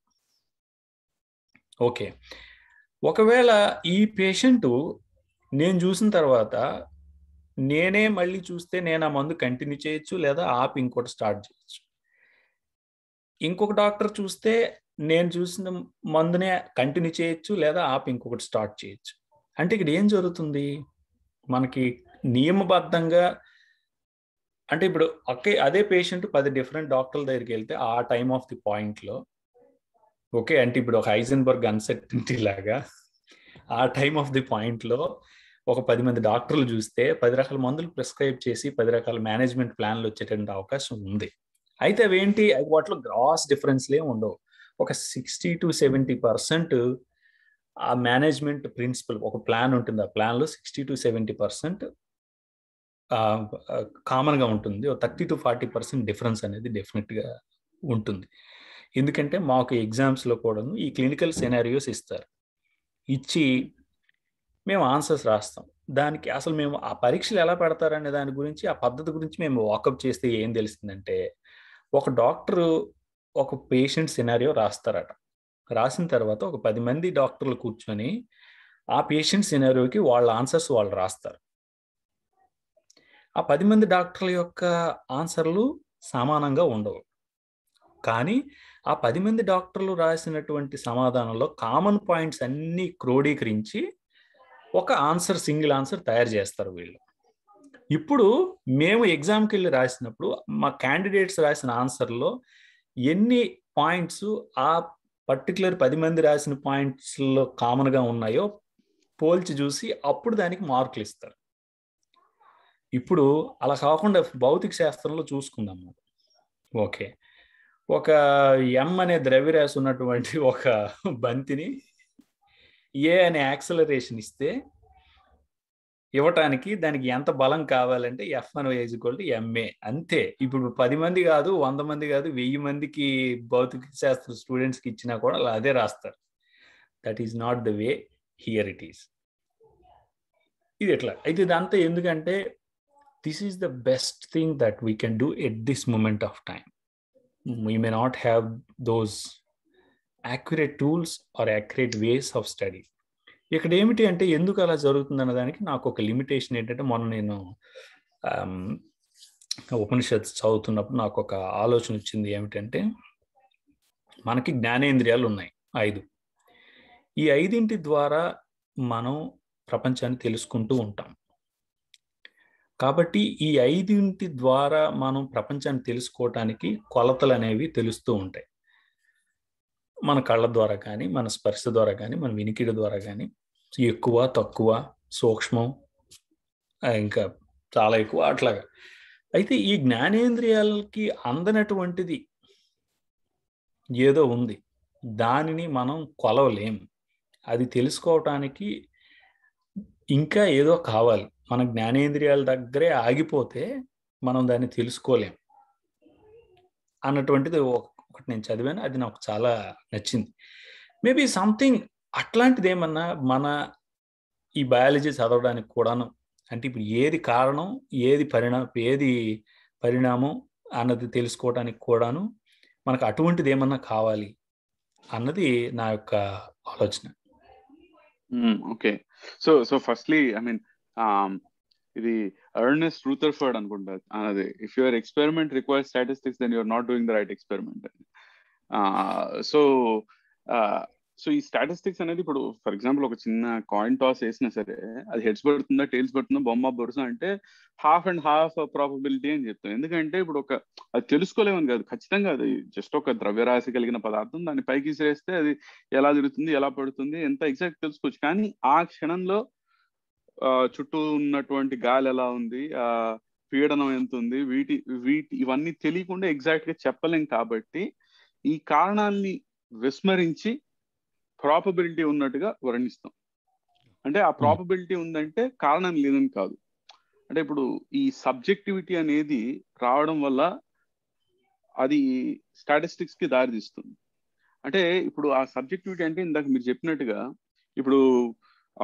ఓకే ఒకవేళ ఈ పేషెంట్ నేను చూసిన తర్వాత నేనే మళ్ళీ చూస్తే నేను ఆ మందు కంటిన్యూ చేయొచ్చు లేదా ఆపి ఇంకోటి స్టార్ట్ చేయొచ్చు ఇంకొక డాక్టర్ చూస్తే నేను చూసిన మందునే కంటిన్యూ చేయొచ్చు లేదా ఆపి ఇంకొకటి స్టార్ట్ చేయొచ్చు అంటే ఇక్కడ ఏం జరుగుతుంది మనకి నియమబద్ధంగా అంటే ఇప్పుడు ఒకే అదే పేషెంట్ పది డిఫరెంట్ డాక్టర్ల దగ్గరికి వెళ్తే ఆ టైమ్ ఆఫ్ ది పాయింట్లో ఓకే అంటే ఇప్పుడు ఒక హైజన్బర్గ్ అన్సర్టనిటీ లాగా ఆ టైమ్ ఆఫ్ ది పాయింట్లో ఒక పది మంది డాక్టర్లు చూస్తే పది రకాల మందులు ప్రిస్క్రైబ్ చేసి పది రకాల మేనేజ్మెంట్ ప్లాన్లు వచ్చేటువంటి అవకాశం ఉంది అయితే అవేంటి వాటిలో గ్రాస్ డిఫరెన్స్లే ఉండవు ఒక సిక్స్టీ టు సెవెంటీ పర్సెంట్ ఆ మేనేజ్మెంట్ ప్రిన్సిపల్ ఒక ప్లాన్ ఉంటుంది ఆ ప్లాన్లో సిక్స్టీ టు సెవెంటీ పర్సెంట్ కామన్గా ఉంటుంది thirty to forty percent difference అనేది డెఫినెట్గా ఉంటుంది ఎందుకంటే మాకు ఎగ్జామ్స్లో కూడా ఈ క్లినికల్ సెనారియోస్ ఇస్తారు ఇచ్చి మేము ఆన్సర్స్ రాస్తాం దానికి అసలు మేము ఆ పరీక్షలు ఎలా పెడతారనే దాని గురించి ఆ పద్ధతి గురించి మేము వాకప్ చేస్తే ఏం తెలుస్తుందంటే ఒక డాక్టరు ఒక పేషెంట్ సినారియో రాస్తారట రాసిన తర్వాత ఒక పది మంది డాక్టర్లు కూర్చొని ఆ పేషెంట్ సినారియోకి వాళ్ళ ఆన్సర్స్ వాళ్ళు రాస్తారు ఆ పది మంది డాక్టర్ల యొక్క ఆన్సర్లు సమానంగా ఉండవు కానీ ఆ పది మంది డాక్టర్లు రాసినటువంటి సమాధానంలో కామన్ పాయింట్స్ అన్నీ క్రోడీకరించి ఒక ఆన్సర్ సింగిల్ ఆన్సర్ తయారు చేస్తారు వీళ్ళు ఇప్పుడు మేము ఎగ్జామ్కి వెళ్ళి రాసినప్పుడు మా క్యాండిడేట్స్ రాసిన ఆన్సర్లో ఎన్ని పాయింట్స్ ఆ పర్టికులర్ పది మంది రాసిన పాయింట్స్లో కామన్గా ఉన్నాయో పోల్చి చూసి అప్పుడు దానికి మార్కులు ఇస్తారు ఇప్పుడు అలా కాకుండా భౌతిక శాస్త్రంలో చూసుకుందాము ఓకే ఒక ఎం అనే ద్రవ్యరాశి ఉన్నటువంటి ఒక బంతిని ఏ అనే యాక్సలరేషన్ ఇస్తే ఇవ్వటానికి దానికి ఎంత బలం కావాలంటే ఎఫ్ అని ఏజ్ ఈక్వల్ టు ఎంఏ అంతే ఇప్పుడు పది మంది కాదు వంద మంది కాదు వెయ్యి మందికి భౌతిక శాస్త్ర స్టూడెంట్స్కి ఇచ్చినా కూడా అలా అదే రాస్తారు that is not the way here it is ఇది ఎట్లా అయితే ఇదంతా ఎందుకంటే this is the best thing that we can do at this moment of time we may not have those accurate tools or accurate ways of study ఇక్కడ ఏమిటి అంటే ఎందుకు అలా జరుగుతుంది అన్న దానికి నాకు ఒక లిమిటేషన్ ఏంటంటే మొన్న నేను ఉపనిషత్ చదువుతున్నప్పుడు నాకు ఒక ఆలోచన వచ్చింది ఏమిటంటే మనకి జ్ఞానేంద్రియాలు ఉన్నాయి ఐదు ఈ ఐదింటి ద్వారా మనం ప్రపంచాన్ని తెలుసుకుంటూ ఉంటాం కాబట్టి ఈ ఐదింటి ద్వారా మనం ప్రపంచాన్ని తెలుసుకోవటానికి కొలతలు అనేవి తెలుస్తూ ఉంటాయి మన కళ్ళ ద్వారా కానీ మన స్పర్శ ద్వారా కానీ మన వినికిడి ద్వారా కానీ ఎక్కువ తక్కువ సూక్ష్మం ఇంకా చాలా ఎక్కువ అట్లాగా అయితే ఈ జ్ఞానేంద్రియాలకి అందనటువంటిది ఏదో ఉంది దానిని మనం కొలవలేం అది తెలుసుకోవటానికి ఇంకా ఏదో కావాలి మన జ్ఞానేంద్రియాల దగ్గరే ఆగిపోతే మనం దాన్ని తెలుసుకోలేం అన్నటువంటిది ఒకటి నేను చదివాను అది నాకు చాలా నచ్చింది మేబీ సంథింగ్ అట్లాంటిది ఏమన్నా మన ఈ బయాలజీ చదవడానికి కూడాను అంటే ఇప్పుడు ఏది కారణం ఏది పరిణా ఏది పరిణామం అన్నది తెలుసుకోవడానికి కూడాను మనకు అటువంటిది ఏమన్నా కావాలి అన్నది నా యొక్క ఆలోచన okay so so firstly I mean ఇది అర్నెస్ట్ రూథర్ఫర్డ్ అనుకుంటా అదే if your experiment require statistics then you're not doing the right experiment so so ఈ స్టాటిస్టిక్స్ అనేది ఇప్పుడు ఫర్ ఎగ్జాంపుల్ ఒక చిన్న కాయిన్ టాస్ వేసినా సరే అది హెడ్స్ పడుతుందా టైల్స్ పడుతుందా బొమ్మ బొరుసా అంటే హాఫ్ అండ్ హాఫ్ ప్రాబబిలిటీ అని చెప్తాం ఎందుకంటే ఇప్పుడు ఒక అది తెలుసుకోలేమని కాదు ఖచ్చితంగా అది జస్ట్ ఒక ద్రవ్యరాశి కలిగిన పదార్థం దాన్ని పైకి విసిరేస్తే అది ఎలా తిరుగుతుంది ఎలా పడుతుంది ఎంత ఎగ్జాక్ట్ తెలుసుకోవచ్చు కానీ ఆ క్షణంలో చుట్టూ ఉన్నటువంటి గాలి ఎలా ఉంది ఆ పీడనం ఎంత ఉంది వీటి వీటి ఇవన్నీ తెలియకుండా ఎగ్జాక్ట్ గా చెప్పలేం కాబట్టి ఈ కారణాన్ని విస్మరించి ప్రాపబిలిటీ ఉన్నట్టుగా వర్ణిస్తాం అంటే ఆ ప్రాపబిలిటీ ఉందంటే కారణం లేదని కాదు అంటే ఇప్పుడు ఈ సబ్జెక్టివిటీ అనేది రావడం వల్ల అది స్టాటిస్టిక్స్ కి దారితీస్తుంది అంటే ఇప్పుడు ఆ సబ్జెక్టివిటీ అంటే ఇందాక మీరు చెప్పినట్టుగా ఇప్పుడు ఆ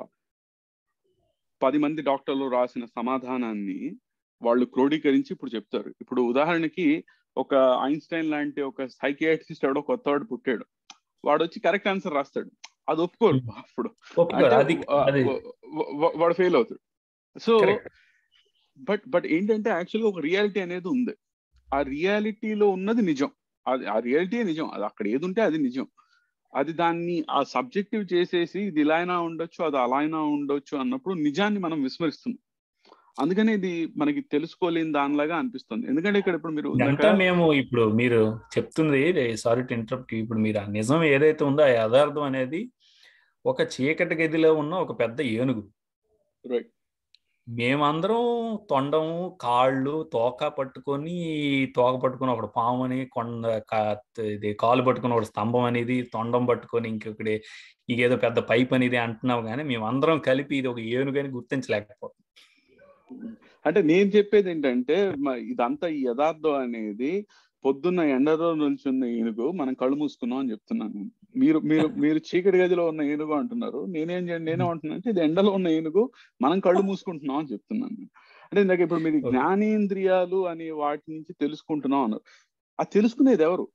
పది మంది డాక్టర్లు రాసిన సమాధానాన్ని వాళ్ళు క్రోడీకరించి ఇప్పుడు చెప్తారు ఇప్పుడు ఉదాహరణకి ఒక ఐన్స్టైన్ లాంటి ఒక సైకియాట్రిస్ట్ ఎవడో కొత్తవాడు పుట్టాడు వాడు వచ్చి కరెక్ట్ ఆన్సర్ రాస్తాడు అది ఒప్పుకోరు అప్పుడు వాడు ఫెయిల్ అవుతాడు సో బట్ బట్ ఏంటంటే యాక్చువల్గా ఒక రియాలిటీ అనేది ఉంది ఆ రియాలిటీలో ఉన్నది నిజం అది ఆ రియాలిటీ నిజం అది అక్కడ ఏది ఉంటే అది నిజం అది దాన్ని ఆ సబ్జెక్టివ్ చేసేసి ఇది ఇలా అయినా ఉండొచ్చు అది అలా అయినా ఉండొచ్చు అన్నప్పుడు నిజాన్ని మనం విస్మరిస్తున్నాం అందుకని ఇది మనకి తెలుసుకోలేని దానిలాగా అనిపిస్తుంది ఎందుకంటే ఇక్కడ ఇప్పుడు మీరు ఇదంతా మేము ఇప్పుడు మీరు చెప్తుంది సారీ టు ఇంటరప్ట్ ఇప్పుడు మీరు ఆ నిజం ఏదైతే ఉందో ఆ యథార్థం అనేది ఒక చీకటి గదిలో ఉన్న ఒక పెద్ద ఏనుగు రైట్ మేమందరం తొండము కాళ్ళు తోక పట్టుకొని తోక పట్టుకొని ఒకడు పాము అని కొండ ఇది కాలు పట్టుకొని ఒక స్తంభం అనేది తొండం పట్టుకొని ఇంకొకటి ఇకేదో పెద్ద పైప్ అనేది అంటున్నావు కానీ మేమందరం కలిపి ఇది ఒక ఏనుగని గుర్తించలేకపోతున్నాం అంటే నేను చెప్పేది ఏంటంటే ఇదంతా ఈ యథార్థం అనేది పొద్దున్న ఎండలో నిల్చున్న ఏనుగు మనం కళ్ళు మూసుకున్నాం అని చెప్తున్నాను మీరు మీరు మీరు చీకటి గదిలో ఉన్న ఏనుగు అంటున్నారు నేనేం నేనే అంటున్నా అంటే ఇది ఎండలో ఉన్న ఏనుగు మనం కళ్ళు మూసుకుంటున్నాం అని చెప్తున్నాను అంటే ఇందాక ఇప్పుడు మీరు జ్ఞానేంద్రియాలు అనే వాటి నుంచి తెలుసుకుంటున్నాం అన్నారు ఆ తెలుసుకునేది ఎవరు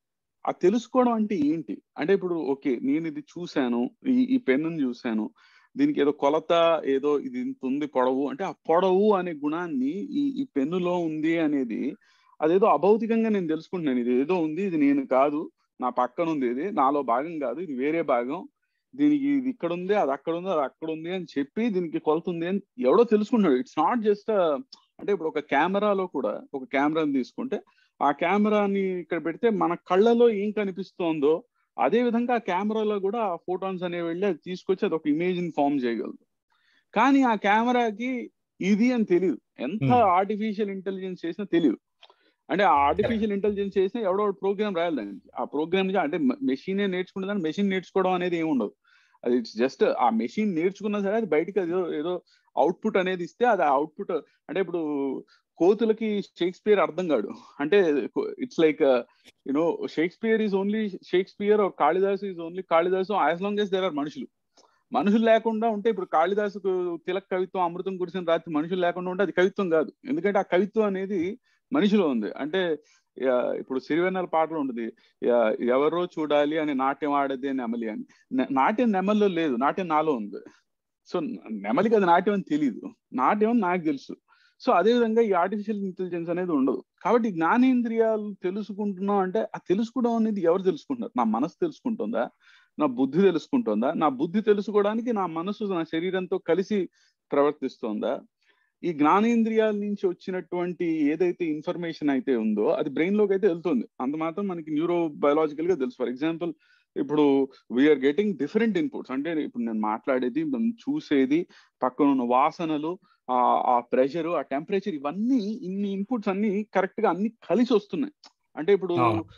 ఆ తెలుసుకోవడం అంటే ఏంటి అంటే ఇప్పుడు ఓకే నేను ఇది చూశాను ఈ ఈ పెన్నుని చూశాను దీనికి ఏదో కొలత ఏదో ఇది ఇంత ఉంది పొడవు అంటే ఆ పొడవు అనే గుణాన్ని ఈ ఈ పెన్నులో ఉంది అనేది అదేదో అభౌతికంగా నేను తెలుసుకుంటున్నాను ఇది ఏదో ఉంది ఇది నేను కాదు నా పక్కన ఉంది ఇది నాలో భాగం కాదు ఇది వేరే భాగం దీనికి ఇది ఇక్కడ ఉంది అది అక్కడ ఉంది అది అక్కడ ఉంది అని చెప్పి దీనికి కొలత ఉంది అని ఎవడో తెలుసుకుంటున్నాడు ఇట్స్ నాట్ జస్ట్ అంటే ఇప్పుడు ఒక కెమెరాలో కూడా ఒక కెమెరాని తీసుకుంటే ఆ కెమెరాని ఇక్కడ పెడితే మన కళ్ళలో ఏం కనిపిస్తోందో అదే విధంగా ఆ కెమెరాలో కూడా ఆ ఫోటోన్స్ అనేవి వెళ్ళి అది తీసుకొచ్చి అది ఒక ఇమేజ్ ని ఫామ్ చేయగలదు కానీ ఆ కెమెరాకి ఇది అని తెలియదు ఎంత ఆర్టిఫిషియల్ ఇంటెలిజెన్స్ చేసినా తెలియదు అంటే ఆ ఆర్టిఫిషియల్ ఇంటెలిజెన్స్ చేసినా ఎవడో ప్రోగ్రామ్ రాయాలి దానికి ఆ ప్రోగ్రామ్ అంటే మెషినే నేర్చుకుంటే మెషిన్ నేర్చుకోవడం అనేది ఏమి ఉండదు అది ఇట్స్ జస్ట్ ఆ మెషిన్ నేర్చుకున్నా సరే అది బయటకి ఏదో ఏదో అవుట్పుట్ అనేది ఇస్తే అది అవుట్పుట్ అంటే ఇప్పుడు కోతులకి షేక్స్పియర్ అర్థం కాడు అంటే it's like you know Shakespeare is only Shakespeare Kalidasa is only Kalidasa as long as there are మనుషులు మనుషులు లేకుండా ఉంటే ఇప్పుడు కాళిదాసుకు తిలక్ కవిత్వం అమృతం కురిసిన రాత్రి మనుషులు లేకుండా ఉంటే అది కవిత్వం కాదు ఎందుకంటే ఆ కవిత్వం అనేది మనిషిలో ఉంది అంటే ఇప్పుడు సిరివెన్నెల పాటలు ఉంటుంది ఎవరో చూడాలి అని నాట్యం ఆడది నెమలి అని నాట్యం నెమల్లో లేదు నాట్యం నాలో ఉంది సో నెమలికి అది నాట్యం అని తెలియదు నాట్యం నాకు తెలుసు సో అదే విధంగా ఈ ఆర్టిఫిషియల్ ఇంటెలిజెన్స్ అనేది ఉండదు కాబట్టి జ్ఞానేంద్రియాలు తెలుసుకుంటున్నాం అంటే ఆ తెలుసుకోవడం అనేది ఎవరు తెలుసుకుంటారు నా మనసు తెలుసుకుంటుందా నా బుద్ధి తెలుసుకుంటుందా నా బుద్ధి తెలుసుకోవడానికి నా మనసు నా శరీరంతో కలిసి ప్రవర్తిస్తుందా ఈ జ్ఞానేంద్రియాల నుంచి వచ్చినటువంటి ఏదైతే ఇన్ఫర్మేషన్ అయితే ఉందో అది బ్రెయిన్ లోకి అయితే వెళ్తుంది అంత మాత్రం మనకి న్యూరో బయాలజికల్ గా తెలుసు ఫర్ ఎగ్జాంపుల్ ఇప్పుడు వీఆర్ గెటింగ్ డిఫరెంట్ ఇన్పుట్స్ అంటే ఇప్పుడు నేను మాట్లాడేది మనం చూసేది పక్కన ఉన్న వాసనలు ఆ ప్రెషర్ ఆ టెంపరేచర్ ఇవన్నీ ఇన్ని ఇన్పుట్స్ అన్ని కరెక్ట్ గా అన్ని కలిసి వస్తున్నాయి అంటే ఇప్పుడు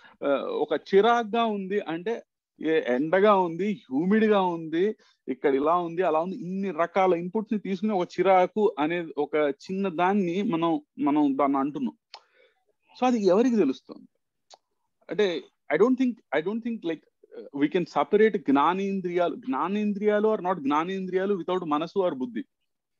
ఒక చిరాగ్గా ఉంది అంటే ఎండగా ఉంది హ్యూమిడ్ గా ఉంది ఇక్కడ ఇలా ఉంది అలా ఉంది ఇన్ని రకాల ఇన్పుట్స్ ని తీసుకుని ఒక చిరాకు అనే ఒక చిన్న దాన్ని మనం మనం దాన్ని అంటున్నాం సో అది ఎవరికి తెలుస్తుంది అంటే I don't think I don't think like we can separate జ్ఞానేంద్రియాలు జ్ఞానేంద్రియాలు ఆర్ నాట్ జ్ఞానేంద్రియాలు వితౌట్ మనసు ఆర్ బుద్ధి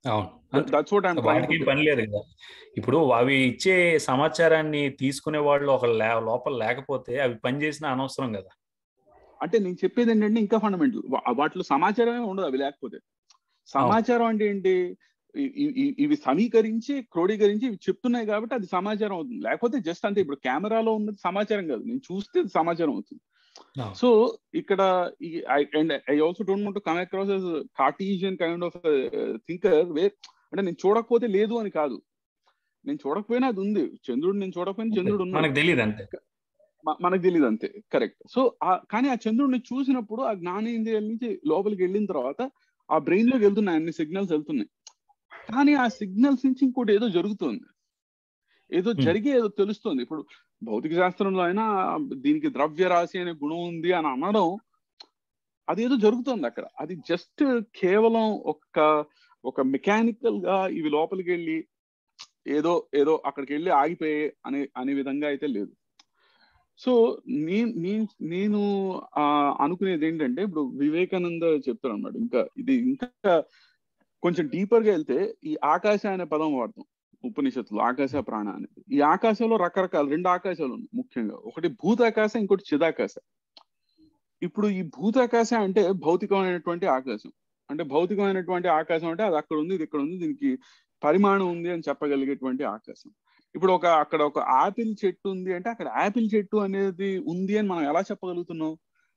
అవును దట్స్ వాట్ ఐమ్ వాటికి పని లేదు కదా ఇప్పుడు అవి ఇచ్చే సమాచారాన్ని తీసుకునే వాళ్ళు ఒక లోపల లేకపోతే అవి పని చేసిన అనవసరం కదా అంటే నేను చెప్పేది ఏంటంటే ఇంకా ఫండమెంటల్ వాటిలో సమాచారమే ఉండదు అవి లేకపోతే సమాచారం అంటే ఏంటి ఇవి సమీకరించి క్రోడీకరించి ఇవి చెప్తున్నాయి కాబట్టి అది సమాచారం అవుతుంది లేకపోతే జస్ట్ అంతే ఇప్పుడు కెమెరాలో ఉన్నది సమాచారం కాదు నేను చూస్తే సమాచారం అవుతుంది సో ఇక్కడ and I also don't want come across as Cartesian kind of thinker way అంటే నేను చూడకపోతే లేదు అని కాదు నేను చూడకపోయినా అది ఉంది చంద్రుడు నేను చూడకపోయినా చంద్రుడు మనకు తెలియదు అంతే మనకు తెలియదు అంతే కరెక్ట్ సో కానీ ఆ చంద్రుడిని చూసినప్పుడు ఆ జ్ఞానేంద్రియాల నుంచి లోపలికి వెళ్ళిన తర్వాత ఆ బ్రెయిన్ లోకి వెళ్తున్నాయి అన్ని సిగ్నల్స్ వెళ్తున్నాయి కానీ ఆ సిగ్నల్స్ నుంచి ఇంకోటి ఏదో జరుగుతుంది ఏదో జరిగే ఏదో తెలుస్తుంది ఇప్పుడు భౌతిక శాస్త్రంలో అయినా దీనికి ద్రవ్య రాశి అనే గుణం ఉంది అని అనడం అదేదో జరుగుతుంది అక్కడ అది జస్ట్ కేవలం ఒక ఒక మెకానికల్ గా ఇవి లోపలికి వెళ్ళి ఏదో ఏదో అక్కడికి వెళ్ళి ఆగిపోయే అనే అనే విధంగా అయితే లేదు సో నేను నేను అనుకునేది ఏంటంటే ఇప్పుడు వివేకానంద చెప్తారు అనమాట ఇంకా ఇది ఇంకా కొంచెం డీపర్ గా వెళ్తే ఈ ఆకాశ అనే పదం వాడతాం ఉపనిషత్తులు ఆకాశ ప్రాణ అనేది ఈ ఆకాశంలో రకరకాల రెండు ఆకాశాలు ఉన్నాయి ముఖ్యంగా ఒకటి భూతాకాశ ఇంకోటి చిదాకాశ ఇప్పుడు ఈ భూతాకాశ అంటే భౌతికమైనటువంటి ఆకాశం అంటే భౌతికమైనటువంటి ఆకాశం అంటే అది అక్కడ ఉంది ఇది ఇక్కడ ఉంది దీనికి పరిమాణం ఉంది అని చెప్పగలిగేటువంటి ఆకాశం ఇప్పుడు ఒక అక్కడ ఒక ఆపిల్ చెట్టు ఉంది అంటే అక్కడ ఆపిల్ చెట్టు అనేది ఉంది అని మనం ఎలా చెప్పగలుగుతున్నాం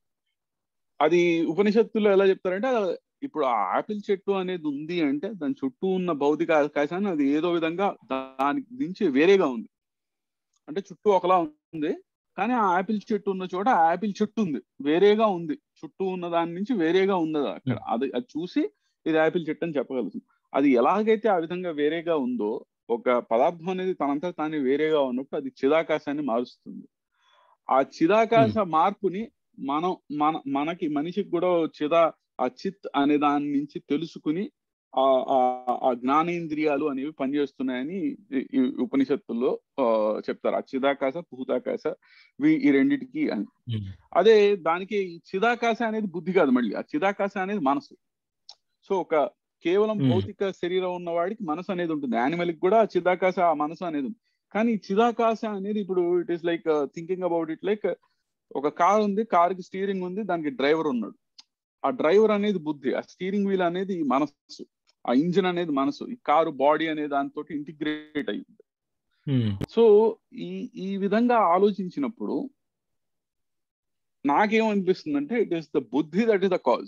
అది ఉపనిషత్తులో ఎలా చెప్తారంటే ఇప్పుడు ఆ ఆపిల్ చెట్టు అనేది ఉంది అంటే దాని చుట్టూ ఉన్న భౌతిక ఆకాశాన్ని అది ఏదో విధంగా దాని నుంచి వేరేగా ఉంది అంటే చుట్టూ ఒకలా ఉంది కానీ ఆ ఆపిల్ చెట్టు ఉన్న చోట ఆపిల్ చెట్టు ఉంది వేరేగా ఉంది చుట్టూ ఉన్న దాని నుంచి వేరేగా ఉంది అక్కడ అది అది చూసి ఇది ఆపిల్ చెట్టు అని చెప్పగలుగుతుంది అది ఎలాగైతే ఆ విధంగా వేరేగా ఉందో ఒక పదార్థం అనేది తనంతా తానే వేరేగా ఉన్నప్పుడు అది చిదాకాశాన్ని మారుస్తుంది ఆ చిదాకాశ మార్పుని మనం మన మనకి మనిషికి కూడా చిదా ఆ చిత్ అనే దాని నుంచి తెలుసుకుని ఆ ఆ జ్ఞానేంద్రియాలు అనేవి పనిచేస్తున్నాయని ఈ ఉపనిషత్తుల్లో చెప్తారు ఆ చిదాకాశ భూతాకాశ ఈ రెండిటికి అని అదే దానికి చిదాకాశ అనేది బుద్ధి కాదు మళ్ళీ ఆ చిదాకాశ అనేది మనసు సో ఒక కేవలం భౌతిక శరీరం ఉన్న వాడికి మనసు అనేది ఉంటుంది యానిమల్ కి కూడా చిదాకాశ ఆ మనసు అనేది ఉంది కానీ చిదాకాశ అనేది ఇప్పుడు it is like thinking about it like ఒక కార్ ఉంది కార్ కి స్టీరింగ్ ఉంది దానికి డ్రైవర్ ఉన్నాడు ఆ డ్రైవర్ అనేది బుద్ధి ఆ స్టీరింగ్ వీల్ అనేది మనసు ఆ ఇంజిన్ అనేది మనసు ఈ కారు బాడీ అనే దాంతో ఇంటిగ్రేట్ అయ్యింది సో ఈ ఈ విధంగా ఆలోచించినప్పుడు నాకేమనిపిస్తుంది అంటే ఇట్ ఈస్ ద బుద్ధి దట్ ఈస్ ద కాజ్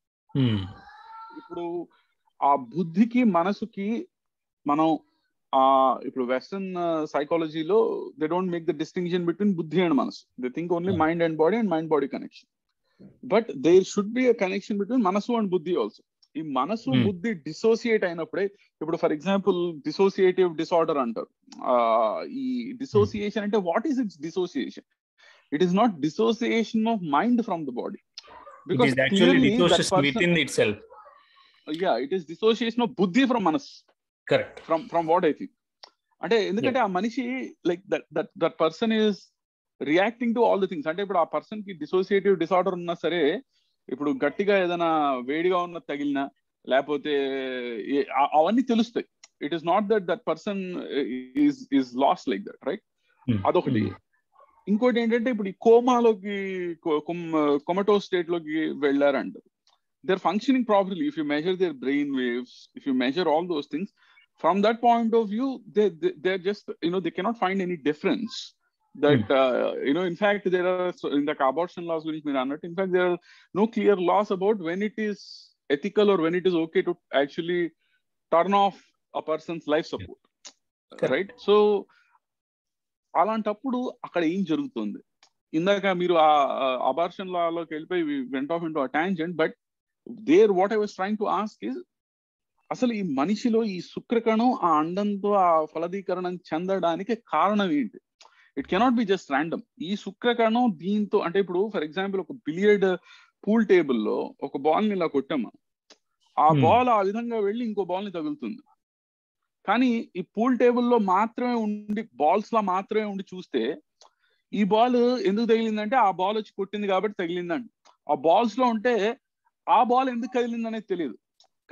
ఇప్పుడు ఆ బుద్ధికి మనసుకి మనం ఆ ఇప్పుడు వెస్టర్న్ సైకాలజీలో they don't make the distinction between బుద్ధి అండ్ మనసు they think only mind and body and mind body connection but there should be a connection between మనసు అండ్ బుద్ధి ఆల్సో ఈ మనసు బుద్ధి డిసోసియేట్ అయినప్పుడే ఇప్పుడు ఫర్ ఎగ్జాంపుల్ డిసోసియేటివ్ డిసార్డర్ అంటారు ఈ డిసోసియేషన్ అంటే what is it's dissociation it is not dissociation of mind from the body because yeah it is dissociation of బుద్ధి ఫ్రమ్ మనస్ correct from from what I think అంటే ఎందుకంటే ఆ మనిషి like that that that person is reacting to all the things అంటే ఇప్పుడు ఆ పర్సన్ కి డిసోసియేటివ్ డిసార్డర్ ఉన్నా సరే ఇప్పుడు గట్టిగా ఏదైనా వేడిగా ఉన్న తగిలినా లేకపోతే అవన్నీ తెలుస్తాయి it is not that that person is is lost like that right అదొకటి ఇంకోటి ఏంటంటే ఇప్పుడు ఈ కోమాలోకి కొమటో స్టేట్ లోకి వెళ్ళారంటారు they are functioning properly if you measure their brain waves if you measure all those things from that point of view they they are just you know they cannot find any difference that uh, you know in fact there are in the abortion laws which not in fact there are no clear laws about when it is ethical or when it is okay to actually turn off a person's life support Correct. right so అలాంటప్పుడు అక్కడ ఏం జరుగుతుంది ఇందాక మీరు ఆ అబార్షన్ లాలోకి వెళ్ళిపోయి went off into a tangent but there what I was trying to ask is అసలు ఈ మనిషిలో ఈ శుక్రకణం ఆ అండంతో ఆ ఫలదీకరణం చెందడానికి కారణం ఏంటి it cannot be just random ఈ శుక్రకణం దీంతో అంటే ఇప్పుడు ఫర్ ఎగ్జాంపుల్ ఒక బిలియర్డ్ పూల్ టేబుల్లో ఒక బాల్ ని ఇలా కొట్టాము ఆ బాల్ ఆ విధంగా వెళ్ళి ఇంకో బాల్ ని తగులుతుంది కానీ ఈ పూల్ టేబుల్లో మాత్రమే ఉండి బాల్స్ లా మాత్రమే ఉండి చూస్తే ఈ బాల్ ఎందుకు తగిలిందంటే ఆ బాల్ వచ్చి కొట్టింది కాబట్టి తగిలిందండి ఆ బాల్స్ లో ఉంటే ఆ బాల్ ఎందుకు కదిలింది అనేది తెలియదు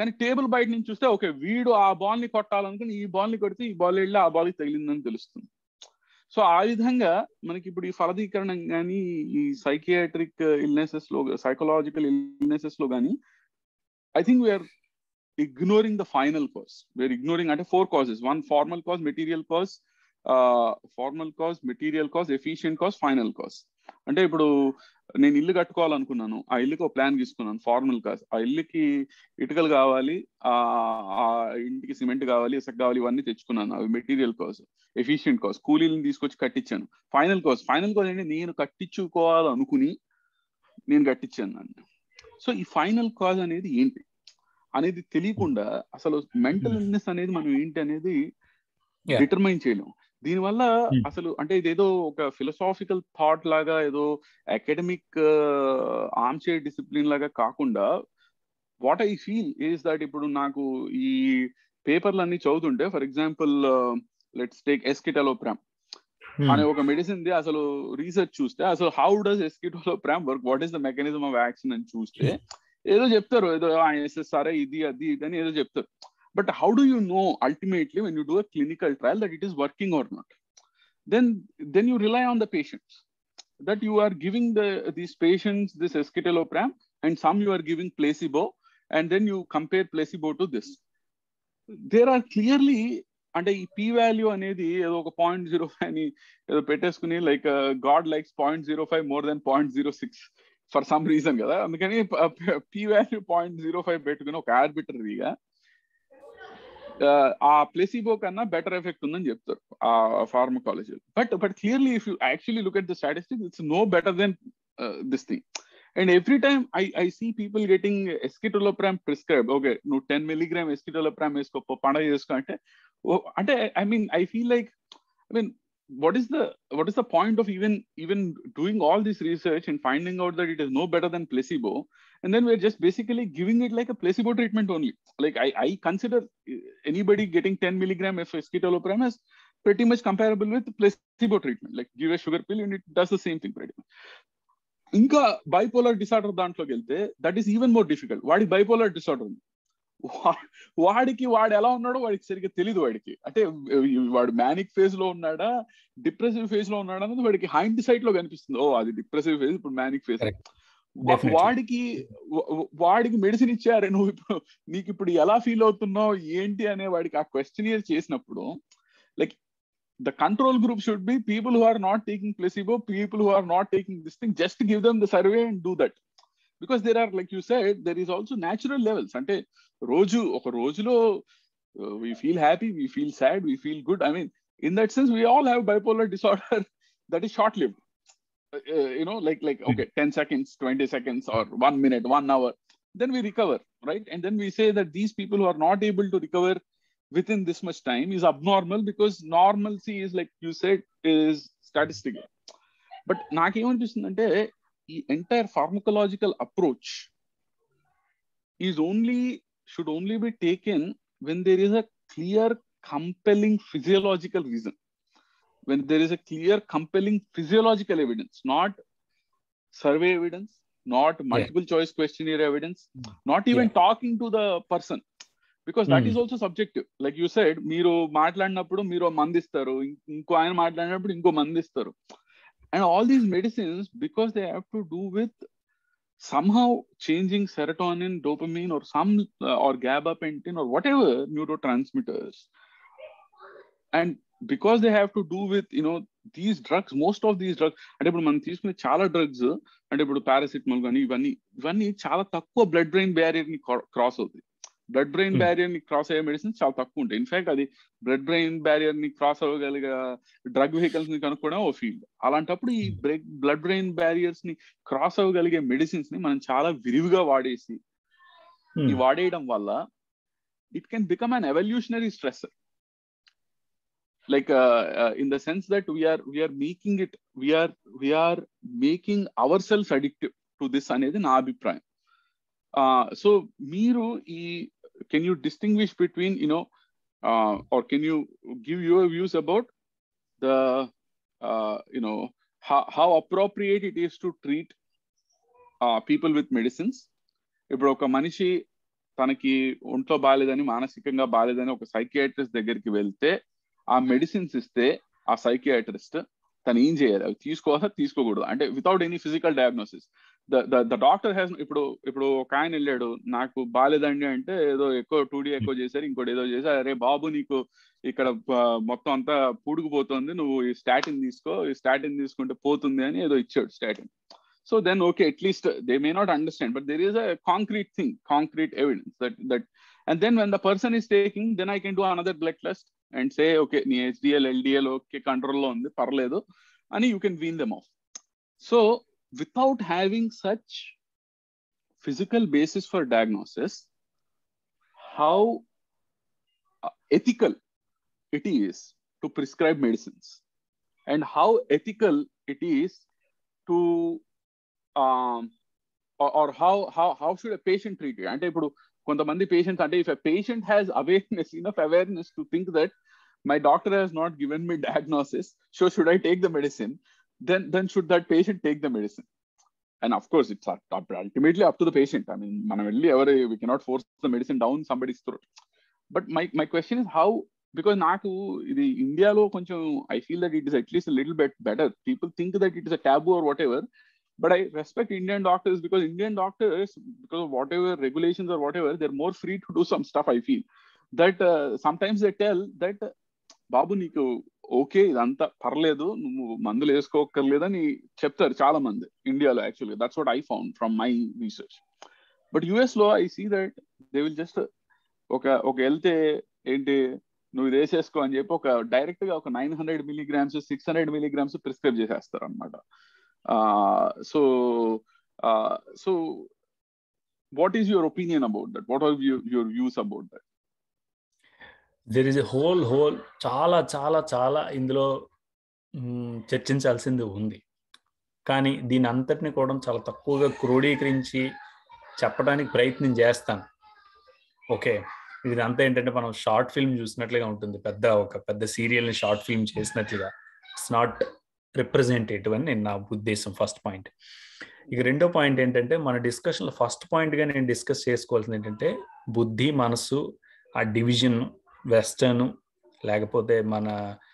కానీ టేబుల్ బయట నుంచి చూస్తే ఓకే వీడు ఆ బాల్ ని కొట్టాలనుకుని ఈ బాల్ ని కొడితే ఈ బాల్ వెళ్ళి ఆ బాల్ కి తగిలిందని తెలుస్తుంది సో ఆ విధంగా మనకి ఇప్పుడు ఈ ఫలదీకరణ కానీ ఈ సైకియాట్రిక్ ఇల్నెసెస్ లో సైకలాజికల్ ఇల్నెసెస్ లో కానీ I think we're ignoring the final cause we're ignoring అంటే four causes one formal cause material cause formal cause material cause efficient cause final cause అంటే ఇప్పుడు నేను ఇల్లు కట్టుకోవాలనుకున్నాను ఆ ఇల్లుకి ఒక ప్లాన్ తీసుకున్నాను ఫార్మల్ కాజ్ ఆ ఇల్లుకి ఇటుకలు కావాలి ఆ ఇంటికి సిమెంట్ కావాలి ఇసుక కావాలి ఇవన్నీ తెచ్చుకున్నాను అవి మెటీరియల్ కాజ్ ఎఫిషియంట్ కాజ్ కూలీలను తీసుకొచ్చి కట్టించాను ఫైనల్ కాజ్ ఫైనల్ కాజ్ ఏంటి నేను కట్టించుకోవాలనుకుని నేను కట్టించాను నన్ను సో ఈ ఫైనల్ కాజ్ అనేది ఏంటి అనేది తెలియకుండా అసలు మెంటల్ ఇల్నెస్ అనేది మనం ఏంటి అనేది డిటర్మైన్ చేయలేం దీనివల్ల అసలు అంటే ఇదేదో ఒక ఫిలసాఫికల్ థాట్ లాగా ఏదో అకాడమిక్ ఆర్మ్చైర్ డిసిప్లిన్ లాగా కాకుండా what I feel is that ఇప్పుడు నాకు ఈ పేపర్లు అన్ని చదువుతుంటే for example let's take escitalopram అనే ఒక మెడిసిన్ ది అసలు రీసెర్చ్ చూస్తే అసలు how does escitalopram work what is the mechanism of action అని చూస్తే ఏదో చెప్తారు ఏదో ఎస్ఎస్ఆర్ఐ ఇది అది ఇది అని ఏదో చెప్తారు but how do you know ultimately when you do a clinical trial that it is working or not then then you rely on the patients that you are giving the these patients this escitalopram and some you are giving placebo and then you compare placebo to this there are clearly అంటే ఈ పీ వాల్యూ అనేది ఏదో ఒక పాయింట్ జీరో ఫైవ్ అని ఏదో పెట్టేసుకుని like God likes point zero five more than point zero six for some reason కదా అందుకని P value point zero five పెట్టుకుని ఒక ఆర్బిటరీగా ఆ ప్లేసిబో కన్నా బెటర్ ఎఫెక్ట్ ఉందని చెప్తారు ఆ pharmacology but but clearly if you actually look at the statistics it's no better than this thing and every time I I see people getting escitalopram prescribe okay నువ్వు టెన్ మిలీగ్రామ్ ఎస్కిటోలోప్రామ్ వేసుకో పండగ చేసుకో అంటే అంటే I mean I feel like I mean what is the what is the point of even even doing all this research and finding out that it is no better than placebo and then we're just basically giving it like a placebo treatment only like i i consider anybody getting 10 milligram of escitalopram as pretty much comparable with placebo treatment like give a sugar pill and it does the same thing pretty much ఇంకా బైపోలర్ డిసార్డర్ దాంట్లోకి వెళ్తే that is even more difficult వాడి బైపోలర్ డిసార్డర్ ఉంది వాడికి వాడు ఎలా ఉన్నాడో వాడికి సరిగ్గా తెలియదు వాడికి అంటే వాడు మ్యానిక్ ఫేజ్ లో ఉన్నాడా డిప్రెసివ్ ఫేజ్ లో ఉన్నాడా అనేది వాడికి హైండ్ సైట్ లో కనిపిస్తుంది ఓ అది డిప్రెసివ్ ఫేజ్ ఇప్పుడు మ్యానిక్ ఫేజ్ వాడికి వాడికి మెడిసిన్ ఇచ్చారే నువ్వు ఇప్పుడు నీకు ఇప్పుడు ఎలా ఫీల్ అవుతున్నావు ఏంటి అనే వాడికి ఆ క్వశ్చన్ చేసినప్పుడు like the control group should be people who are not taking placebo, people who are not taking this thing, just give them the survey and do that. Because there are, like you said, there is also natural levels. అంటే రోజు ఒక రోజులో we feel happy, we feel sad, we feel good. I mean, in that sense, we all have bipolar disorder that is short-lived. Uh, you know, like like okay, 10 seconds, 20 seconds, or one minute, one hour. Then we recover, right? And then we say that these people who are not able to recover within this much time is abnormal because normalcy is like you said is statistical but నాకేమనిపిస్తుందంటే ఈ entire pharmacological approach is only should only be taken when there is a clear compelling physiological reason when there is a clear compelling physiological evidence not survey evidence not multiple choice question evidence not even talking to the person because that is also subjective like you side మీరు మాట్లాడినప్పుడు మీరు మందిస్తారు ఇంకో ఆయన మాట్లాడినప్పుడు ఇంకో మందిస్తారు and all these medicines because they have to do with somehow changing serotonin, dopamine, or some uh, or gabapentin or whatever neurotransmitters, and because they have to do with you know these drugs, most of these drugs, అంటే ఇప్పుడు మనం తీసుకునే చాలా డ్రగ్స్ అంటే ఇప్పుడు పారాసిటమాల్ కానీ ఇవన్నీ ఇవన్నీ చాలా తక్కువ బ్లడ్ బ్రెయిన్ బ్యారియర్ ని క్రాస్ అవుతాయి బ్లడ్ బ్రెయిన్ బ్యారియర్ ని క్రాస్ అయ్యే మెడిసిన్స్ చాలా తక్కువ ఉంటాయి ఇన్ఫాక్ట్ అది బ్లడ్ బ్రెయిన్ బ్యారియర్ ని క్రాస్ అవ్వగలిగే డ్రగ్ వెహికల్స్ ని కనుక్కోవడం ఓ ఫీల్డ్ అలాంటప్పుడు ఈ బ్రెయిన్ బ్లడ్ బ్రెయిన్ బ్యారియర్స్ ని క్రాస్ అవ్వగలిగే మెడిసిన్స్ ని మనం చాలా విరివిగా వాడేసి ఈ వాడేయడం వల్ల it can become an evolutionary stress like in the sense that we're we're making it we're we're making our self addictive to this అనేది నా అభిప్రాయం సో మీరు ఈ can you distinguish between you know or can you give your views about the you know how appropriate it is to treat people with medicines ఇప్పుడు ఒక మనిషి తనకి ఒంట్లో బాగాలేదని మానసికంగా బాగాలేదని ఒక సైకియాట్రిస్ట్ దగ్గరికి వెళ్తే ఆ మెడిసిన్స్ ఇస్తే ఆ సైకియాట్రిస్ట్ తను ఏం చేయాలి అవి తీసుకోవాలా తీసుకోకూడదు అంటే without any physical diagnosis the doctor has ఇప్పుడు ఇప్పుడు ఒక ఆయన వెళ్ళాడు నాకు బాగాలేదండి అంటే ఏదో ఎక్కువ టూ డీ ఎక్కువ చేశారు ఇంకోటి ఏదో చేశారు అరే బాబు నీకు ఇక్కడ మొత్తం అంతా పూడుకుపోతుంది నువ్వు ఈ స్టాటిన్ తీసుకో ఈ స్టాటిన్ తీసుకుంటే పోతుంది అని ఏదో ఇచ్చాడు statin so then okay at least they may not understand but there is a concrete thing concrete evidence that that and then when the person is taking then I can do another blood test and say okay నీ హెచ్డిఎల్ ఎల్డిఎల్ ఓకే కంట్రోల్లో ఉంది పర్లేదు అని you can wean them off so without having such physical basis for diagnosis how ethical it is to prescribe medicines and how ethical it is to um, or, or how how how should a patient treat it అంటే ఇప్పుడు కొంతమంది పేషెంట్స్ అంటే if a patient has awareness enough awareness to think that my doctor has not given me diagnosis so should I take the medicine then then should that patient take the medicine and of course it's ultimately up to the patient I mean మనం వెళ్ళి ఎవరు we cannot force the medicine down somebody's throat but my my question is how because నాకు ఇది ఇండియాలో కొంచెం I feel that it is at least little bit better people think that it is a taboo or whatever but I respect Indian doctors because Indian doctors, because of whatever regulations or whatever, they're more free to do some stuff. I feel that uh, sometimes they tell that బాబు నీకు ఓకే ఇదంతా పర్లేదు నువ్వు మందులు వేసుకోకర్లేదని చెప్తారు చాలా మంది ఇండియాలో యాక్చువల్గా that's what I found from my research but US లో I see that they will just ఒక ఒక వెళ్తే ఏంటి నువ్వు ఇది వేసేసుకో అని చెప్పి ఒక డైరెక్ట్ గా ఒక nine hundred milligrams six hundred milligrams prescribe చేసేస్తారు అనమాట uh, so uh, so what is your opinion about that what are your, your views about that there is a whole whole చాలా చాలా చాలా ఇందులో చర్చించాల్సింది ఉంది కానీ దీని అంతటిని కూడా చాలా తక్కువగా క్రోడీకరించి చెప్పడానికి ప్రయత్నం చేస్తాను ఓకే ఇది అంతా ఏంటంటే మనం షార్ట్ ఫిల్మ్ చూసినట్లుగా ఉంటుంది పెద్ద ఒక పెద్ద సీరియల్ని షార్ట్ ఫిల్మ్ చేసినట్లుగా ఇట్స్ నాట్ రిప్రజెంటేటివ్ అని నేను నా ఉద్దేశం ఫస్ట్ పాయింట్ ఇక రెండో పాయింట్ ఏంటంటే మన డిస్కషన్లో ఫస్ట్ పాయింట్గా నేను డిస్కస్ చేసుకోవాల్సింది ఏంటంటే బుద్ధి మనసు ఆ డివిజన్ వెస్టర్న్ లేకపోతే మన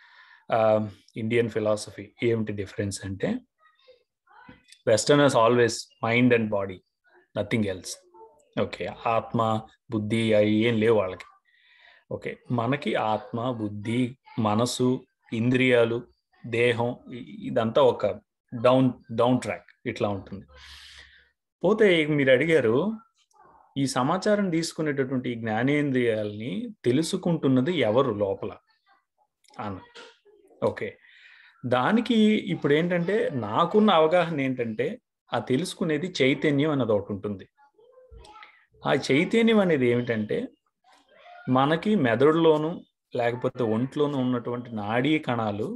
ఇండియన్ ఫిలాసఫీ ఏమిటి డిఫరెన్స్ అంటే western is always mind and body nothing else okay ఆత్మ బుద్ధి అవి ఏం లేవు వాళ్ళకి ఓకే మనకి ఆత్మ బుద్ధి మనసు ఇంద్రియాలు దేహం ఇదంతా ఒక డౌన్ డౌన్ ట్రాక్ ఇట్లా ఉంటుంది పోతే మీరు అడిగారు ఈ సమాచారం తీసుకునేటటువంటి జ్ఞానేంద్రియాలని తెలుసుకుంటున్నది ఎవరు లోపల అన్న ఓకే దానికి ఇప్పుడు ఏంటంటే నాకున్న అవగాహన ఏంటంటే ఆ తెలుసుకునేది చైతన్యం అన్నది ఒకటి ఉంటుంది ఆ చైతన్యం అనేది ఏమిటంటే మనకి మెదడులోను లేకపోతే ఒంట్లోనూ ఉన్నటువంటి నాడీ కణాలు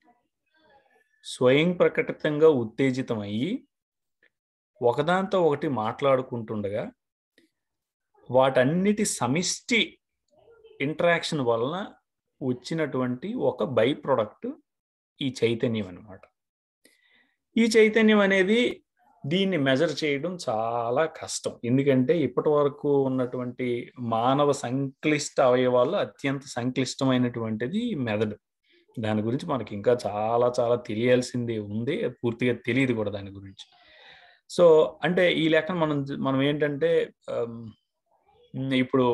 స్వయం ప్రకటితంగా ఉత్తేజితం అయ్యి ఒకదాంతో ఒకటి మాట్లాడుకుంటుండగా వాటన్నిటి సమిష్టి ఇంటరాక్షన్ వలన వచ్చినటువంటి ఒక బై ప్రొడక్ట్ ఈ చైతన్యం అనమాట ఈ చైతన్యం అనేది దీన్ని మెజర్ చేయడం చాలా కష్టం ఎందుకంటే ఇప్పటి వరకు ఉన్నటువంటి మానవ సంక్లిష్ట అవయవాల్లో అత్యంత సంక్లిష్టమైనటువంటిది మెదడు దాని గురించి మనకి ఇంకా చాలా చాలా తెలియాల్సింది ఉంది పూర్తిగా తెలియదు కూడా దాని గురించి సో అంటే ఈ లెక్కన మనం మనం ఏంటంటే ఇప్పుడు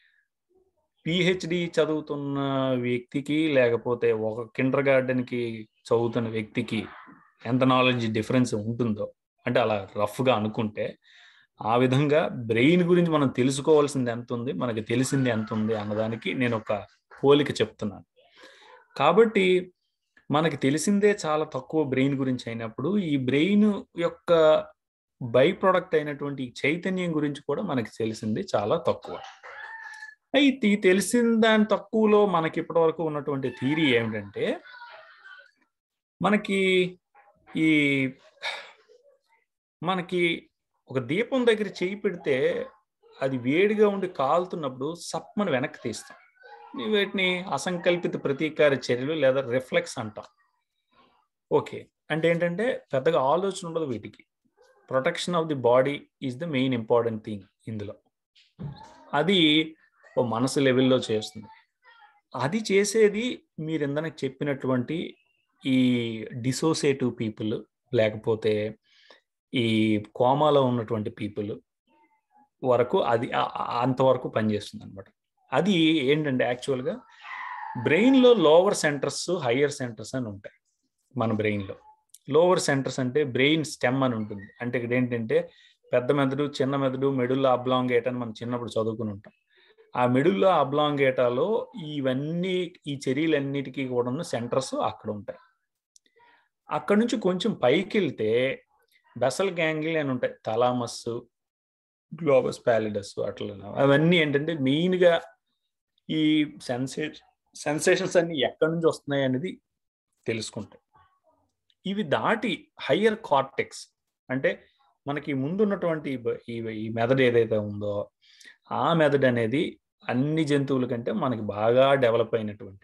పిహెచ్డి చదువుతున్న వ్యక్తికి లేకపోతే ఒక కిండర్ గార్డెన్కి చదువుతున్న వ్యక్తికి ఎంత నాలెడ్జ్ డిఫరెన్స్ ఉంటుందో అంటే అలా రఫ్గా అనుకుంటే ఆ విధంగా బ్రెయిన్ గురించి మనం తెలుసుకోవాల్సింది ఎంత ఉంది మనకి తెలిసింది ఎంత ఉంది అన్నదానికి నేను ఒక పోలిక చెప్తున్నాను కాబట్టి మనకి తెలిసిందే చాలా తక్కువ బ్రెయిన్ గురించి అయినప్పుడు ఈ బ్రెయిన్ యొక్క బై ప్రోడక్ట్ అయినటువంటి చైతన్యం గురించి కూడా మనకి తెలిసింది చాలా తక్కువ అయితే ఈ తెలిసిన దాని తక్కువలో మనకి ఇప్పటివరకు ఉన్నటువంటి థీరీ ఏమిటంటే మనకి ఈ మనకి ఒక దీపం దగ్గర చేయి పెడితే అది వేడిగా ఉండి కాలుతున్నప్పుడు సప్మని వెనక్కి తీస్తాం వీటిని అసంకల్పిత ప్రతీకార చర్యలు లేదా రిఫ్లెక్స్ అంటాం ఓకే అంటే ఏంటంటే పెద్దగా ఆలోచన ఉండదు వీటికి protection of the body is the main important thing ఇందులో అది ఓ మనసు లెవెల్లో చేస్తుంది అది చేసేది మీరు ఇందనకు చెప్పినటువంటి ఈ డిసోసియేటివ్ పీపుల్ లేకపోతే ఈ కోమాలో ఉన్నటువంటి పీపుల్ వరకు అది అంతవరకు పనిచేస్తుంది అనమాట అది ఏంటంటే యాక్చువల్గా బ్రెయిన్లో లోవర్ సెంటర్స్ హయ్యర్ సెంటర్స్ అని ఉంటాయి మన బ్రెయిన్లో లోవర్ సెంటర్స్ అంటే బ్రెయిన్ స్టెమ్ అని ఉంటుంది అంటే ఇక్కడ ఏంటంటే పెద్ద మెదడు చిన్న మెదడు మెడుల్లో అబ్లాంగేట్ అని మనం చిన్నప్పుడు చదువుకుని ఉంటాం ఆ మెడుల్లో అబ్లాంగేటాలో ఇవన్నీ ఈ చర్యలన్నిటికీ కూడా సెంటర్స్ అక్కడ ఉంటాయి అక్కడ నుంచి కొంచెం పైకి వెళ్తే బెసల్ గ్యాంగ్లీ అని ఉంటాయి తలామస్ గ్లోబస్ ప్యాలిడస్ అట్లా అవన్నీ ఏంటంటే మెయిన్గా ఈ సెన్సే సెన్సేషన్స్ అన్ని ఎక్కడి నుంచి వస్తున్నాయి అనేది తెలుసుకుంటాయి ఇవి దాటి హయ్యర్ కార్టెక్స్ అంటే మనకి ముందున్నటువంటి ఈ ఈ మెదడు ఏదైతే ఉందో ఆ మెదడు అనేది అన్ని జంతువుల కంటే మనకి బాగా డెవలప్ అయినటువంటి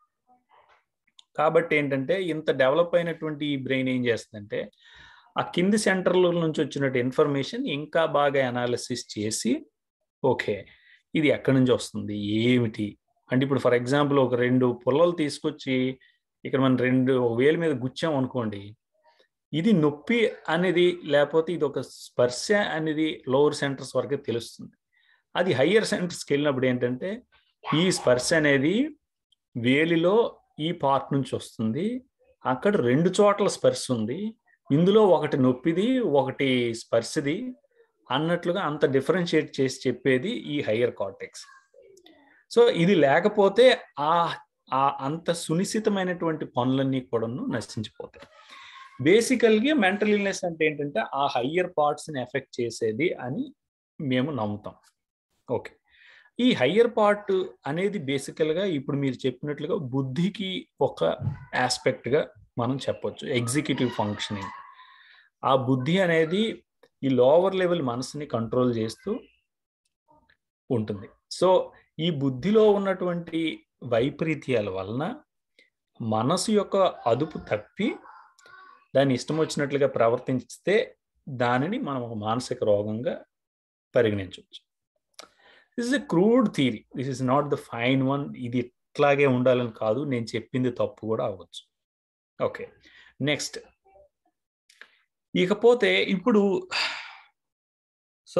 కాబట్టి ఏంటంటే ఇంత డెవలప్ అయినటువంటి ఈ బ్రెయిన్ ఏం చేస్తుందంటే ఆ కింది సెంటర్ల నుంచి వచ్చినట్టు ఇన్ఫర్మేషన్ ఇంకా బాగా అనాలిసిస్ చేసి ఓకే ఇది ఎక్కడి నుంచి వస్తుంది ఏమిటి అంటే ఇప్పుడు ఫర్ ఎగ్జాంపుల్ ఒక రెండు పుల్లలు తీసుకొచ్చి ఇక్కడ మనం రెండు వేల మీద గుచ్చాం అనుకోండి ఇది నొప్పి అనేది లేకపోతే ఇది ఒక స్పర్శ అనేది లోవర్ సెంటర్స్ వరకే తెలుస్తుంది అది హయ్యర్ సెంటర్స్కి వెళ్ళినప్పుడు ఏంటంటే ఈ స్పర్శ అనేది వేలిలో ఈ పార్ట్ నుంచి వస్తుంది అక్కడ రెండు చోట్ల స్పర్శ ఉంది ఇందులో ఒకటి నొప్పిది ఒకటి స్పర్శది అన్నట్లుగా అంత డిఫరెన్షియేట్ చేసి చెప్పేది ఈ హయ్యర్ కార్టెక్స్ సో ఇది లేకపోతే ఆ ఆ అంత సునిశ్చితమైనటువంటి పనులన్నీ కూడాను నశించిపోతాయి బేసికల్గా మెంటల్ ఇల్నెస్ అంటే ఏంటంటే ఆ హయ్యర్ పార్ట్స్ని ఎఫెక్ట్ చేసేది అని మేము నమ్ముతాం ఓకే ఈ హయ్యర్ పార్ట్ అనేది బేసికల్గా ఇప్పుడు మీరు చెప్పినట్లుగా బుద్ధికి ఒక ఆస్పెక్ట్గా మనం చెప్పొచ్చు ఎగ్జిక్యూటివ్ ఫంక్షనింగ్ ఆ బుద్ధి అనేది ఈ లోవర్ లెవెల్ మనసుని కంట్రోల్ చేస్తూ ఉంటుంది సో ఈ బుద్ధిలో ఉన్నటువంటి వైపరీత్యాల వలన మనసు యొక్క అదుపు తప్పి దాన్ని ఇష్టం వచ్చినట్లుగా ప్రవర్తిస్తే దానిని మనం ఒక మానసిక రోగంగా పరిగణించవచ్చు this is a crude theory this is not the fine one ఇది ఇట్లాగే ఉండాలని కాదు నేను చెప్పింది తప్పు కూడా అవ్వచ్చు ఓకే నెక్స్ట్ ఇకపోతే ఇప్పుడు సో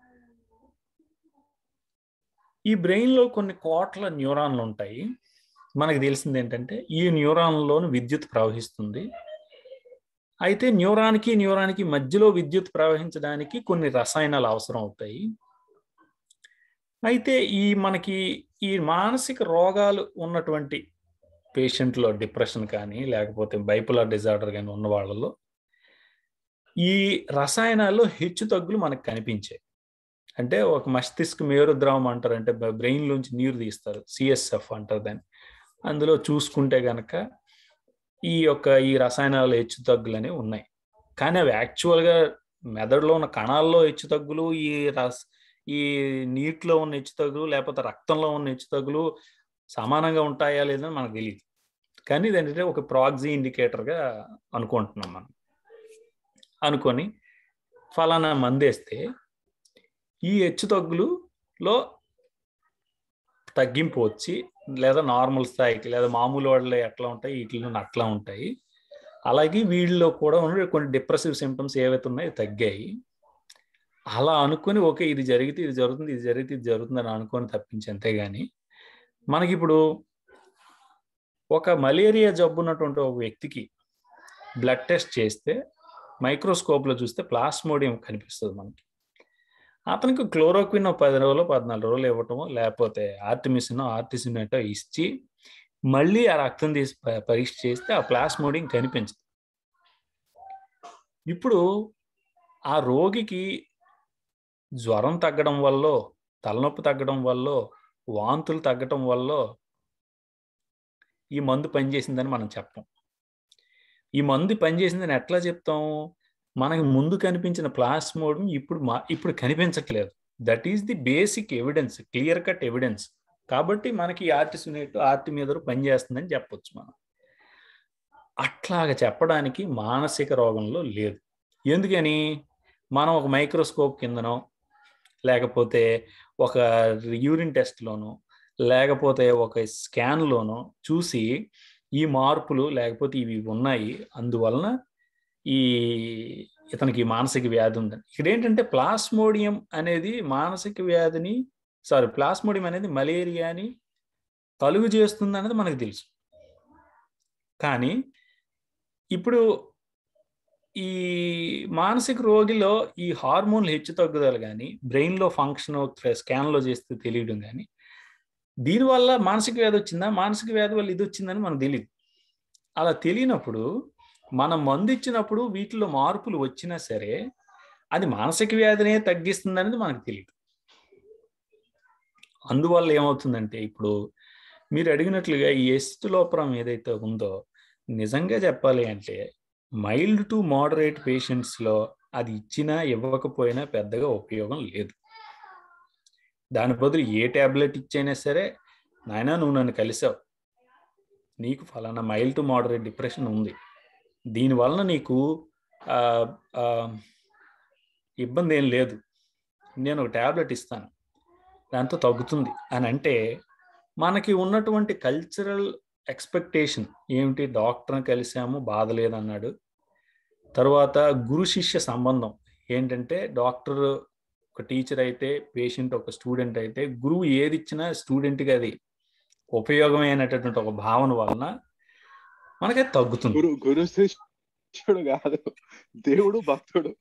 ఈ బ్రెయిన్లో కొన్ని కోట్ల న్యూరాన్లు ఉంటాయి మనకు తెలిసింది ఏంటంటే ఈ న్యూరాన్లోని విద్యుత్ ప్రవహిస్తుంది అయితే న్యూరాన్కి న్యూరాన్కి మధ్యలో విద్యుత్ ప్రవహించడానికి కొన్ని రసాయనాలు అవసరం అవుతాయి అయితే ఈ మనకి ఈ మానసిక రోగాలు ఉన్నటువంటి పేషెంట్లో డిప్రెషన్ కానీ లేకపోతే బైపులర్ డిజార్డర్ కానీ ఉన్న వాళ్ళలో ఈ రసాయనాల్లో హెచ్చు తగ్గులు మనకు కనిపించాయి అంటే ఒక మస్తిష్క మేరుద్రావం అంటారు అంటే బ్రెయిన్ లోంచి నీరు తీస్తారు సిఎస్ఎఫ్ అంటారు దాన్ని అందులో చూసుకుంటే గనక ఈ యొక్క ఈ రసాయనాలు హెచ్చు తగ్గులు అనేవి ఉన్నాయి కానీ అవి యాక్చువల్గా మెదడులో ఉన్న కణాల్లో హెచ్చు తగ్గులు ఈ రస ఈ నీటిలో ఉన్న హెచ్చు తగ్గులు లేకపోతే రక్తంలో ఉన్న హెచ్చు తగ్గులు సమానంగా ఉంటాయా లేదని మనకు తెలియదు కానీ ఇదేంటంటే ఒక ప్రాక్సీ ఇండికేటర్గా అనుకుంటున్నాం మనం అనుకొని ఫలానా మందేస్తే ఈ హెచ్చు తగ్గులులో తగ్గింపు వచ్చి లేదా నార్మల్ స్థాయికి లేదా మామూలు వాళ్ళు ఎట్లా ఉంటాయి వీటిలో అట్లా ఉంటాయి అలాగే వీళ్ళలో కూడా ఉన్న కొన్ని డిప్రెసివ్ సిమ్టమ్స్ ఏవైతే ఉన్నాయో తగ్గాయి అలా అనుకొని ఓకే ఇది జరిగితే ఇది జరుగుతుంది ఇది జరిగితే ఇది జరుగుతుంది అని అనుకొని తప్పించి అంతేగాని మనకి ఇప్పుడు ఒక మలేరియా జబ్బు ఉన్నటువంటి ఒక వ్యక్తికి బ్లడ్ టెస్ట్ చేస్తే మైక్రోస్కోప్లో చూస్తే ప్లాస్మోడియం కనిపిస్తుంది మనకి అతనికి క్లోరోక్విన్ పది రోజులు పద్నాలుగు రోజులు ఇవ్వటమో లేకపోతే ఆర్టిమిసినో ఆర్టిసినటో ఇచ్చి మళ్ళీ ఆ రక్తం తీసి పరీక్ష చేస్తే ఆ ప్లాస్మోడియం కనిపించదు ఇప్పుడు ఆ రోగికి జ్వరం తగ్గడం వల్ల తలనొప్పి తగ్గడం వల్ల వాంతులు తగ్గడం వల్ల ఈ మందు పనిచేసిందని మనం చెప్పం ఈ మందు పనిచేసిందని ఎట్లా చెప్తాం మనకి ముందు కనిపించిన ప్లాస్మోడియం ఇప్పుడు మా ఇప్పుడు కనిపించట్లేదు that is the basic evidence clear cut evidence కాబట్టి మనకి ఆర్టిసినేట్ ఆర్టి మీద పనిచేస్తుందని చెప్పొచ్చు మనం అట్లాగా చెప్పడానికి మానసిక రోగంలో లేదు ఎందుకని మనం ఒక మైక్రోస్కోప్ కిందనో లేకపోతే ఒక యూరిన్ టెస్ట్లోనో లేకపోతే ఒక స్కాన్లోనో చూసి ఈ మార్పులు లేకపోతే ఇవి ఉన్నాయి అందువలన ఈ ఇతనికి మానసిక వ్యాధి ఉందని ఇక్కడ ఏంటంటే ప్లాస్మోడియం అనేది మానసిక వ్యాధిని సారీ ప్లాస్మోడియం అనేది మలేరియాని కలుగు చేస్తుంది అనేది మనకు తెలుసు కానీ ఇప్పుడు ఈ మానసిక రోగిలో ఈ హార్మోన్లు హెచ్చు తగ్గుదల కానీ బ్రెయిన్లో ఫంక్షన్ స్కాన్లో చేస్తే తెలియడం కానీ దీనివల్ల మానసిక వ్యాధి వచ్చిందా మానసిక వ్యాధి వల్ల ఇది వచ్చిందని మనకు తెలియదు అలా తెలియనప్పుడు మనం మందు ఇచ్చినప్పుడు వీటిలో మార్పులు వచ్చినా సరే అది మానసిక వ్యాధినే తగ్గిస్తుంది అనేది మనకు తెలియదు అందువల్ల ఏమవుతుందంటే ఇప్పుడు మీరు అడిగినట్లుగా ఈ ఎస్టిలోపరం ఏదైతే ఉందో నిజంగా చెప్పాలి అంటే మైల్డ్ టు మోడరేట్ పేషెంట్స్లో అది ఇచ్చినా ఇవ్వకపోయినా పెద్దగా ఉపయోగం లేదు దాని బదులు ఏ ట్యాబ్లెట్ ఇచ్చైనా సరే నాయన నువ్వు నన్ను కలిసావు నీకు ఫలానా మైల్డ్ టు మోడరేట్ డిప్రెషన్ ఉంది దీనివలన నీకు ఇబ్బంది ఏం లేదు నేను ఒక ట్యాబ్లెట్ ఇస్తాను దాంతో తగ్గుతుంది అని అంటే మనకి ఉన్నటువంటి కల్చరల్ ఎక్స్పెక్టేషన్ ఏమిటి డాక్టర్ని కలిసాము బాధ లేదన్నాడు తర్వాత గురు శిష్య సంబంధం ఏంటంటే డాక్టర్ ఒక టీచర్ అయితే పేషెంట్ ఒక స్టూడెంట్ అయితే గురువు ఏది ఇచ్చినా స్టూడెంట్కి అది ఉపయోగమైనటువంటి ఒక భావన వలన మనకి తగ్గుతుంది గురు గురు శిష్యుడు కాదు దేవుడు భక్తుడు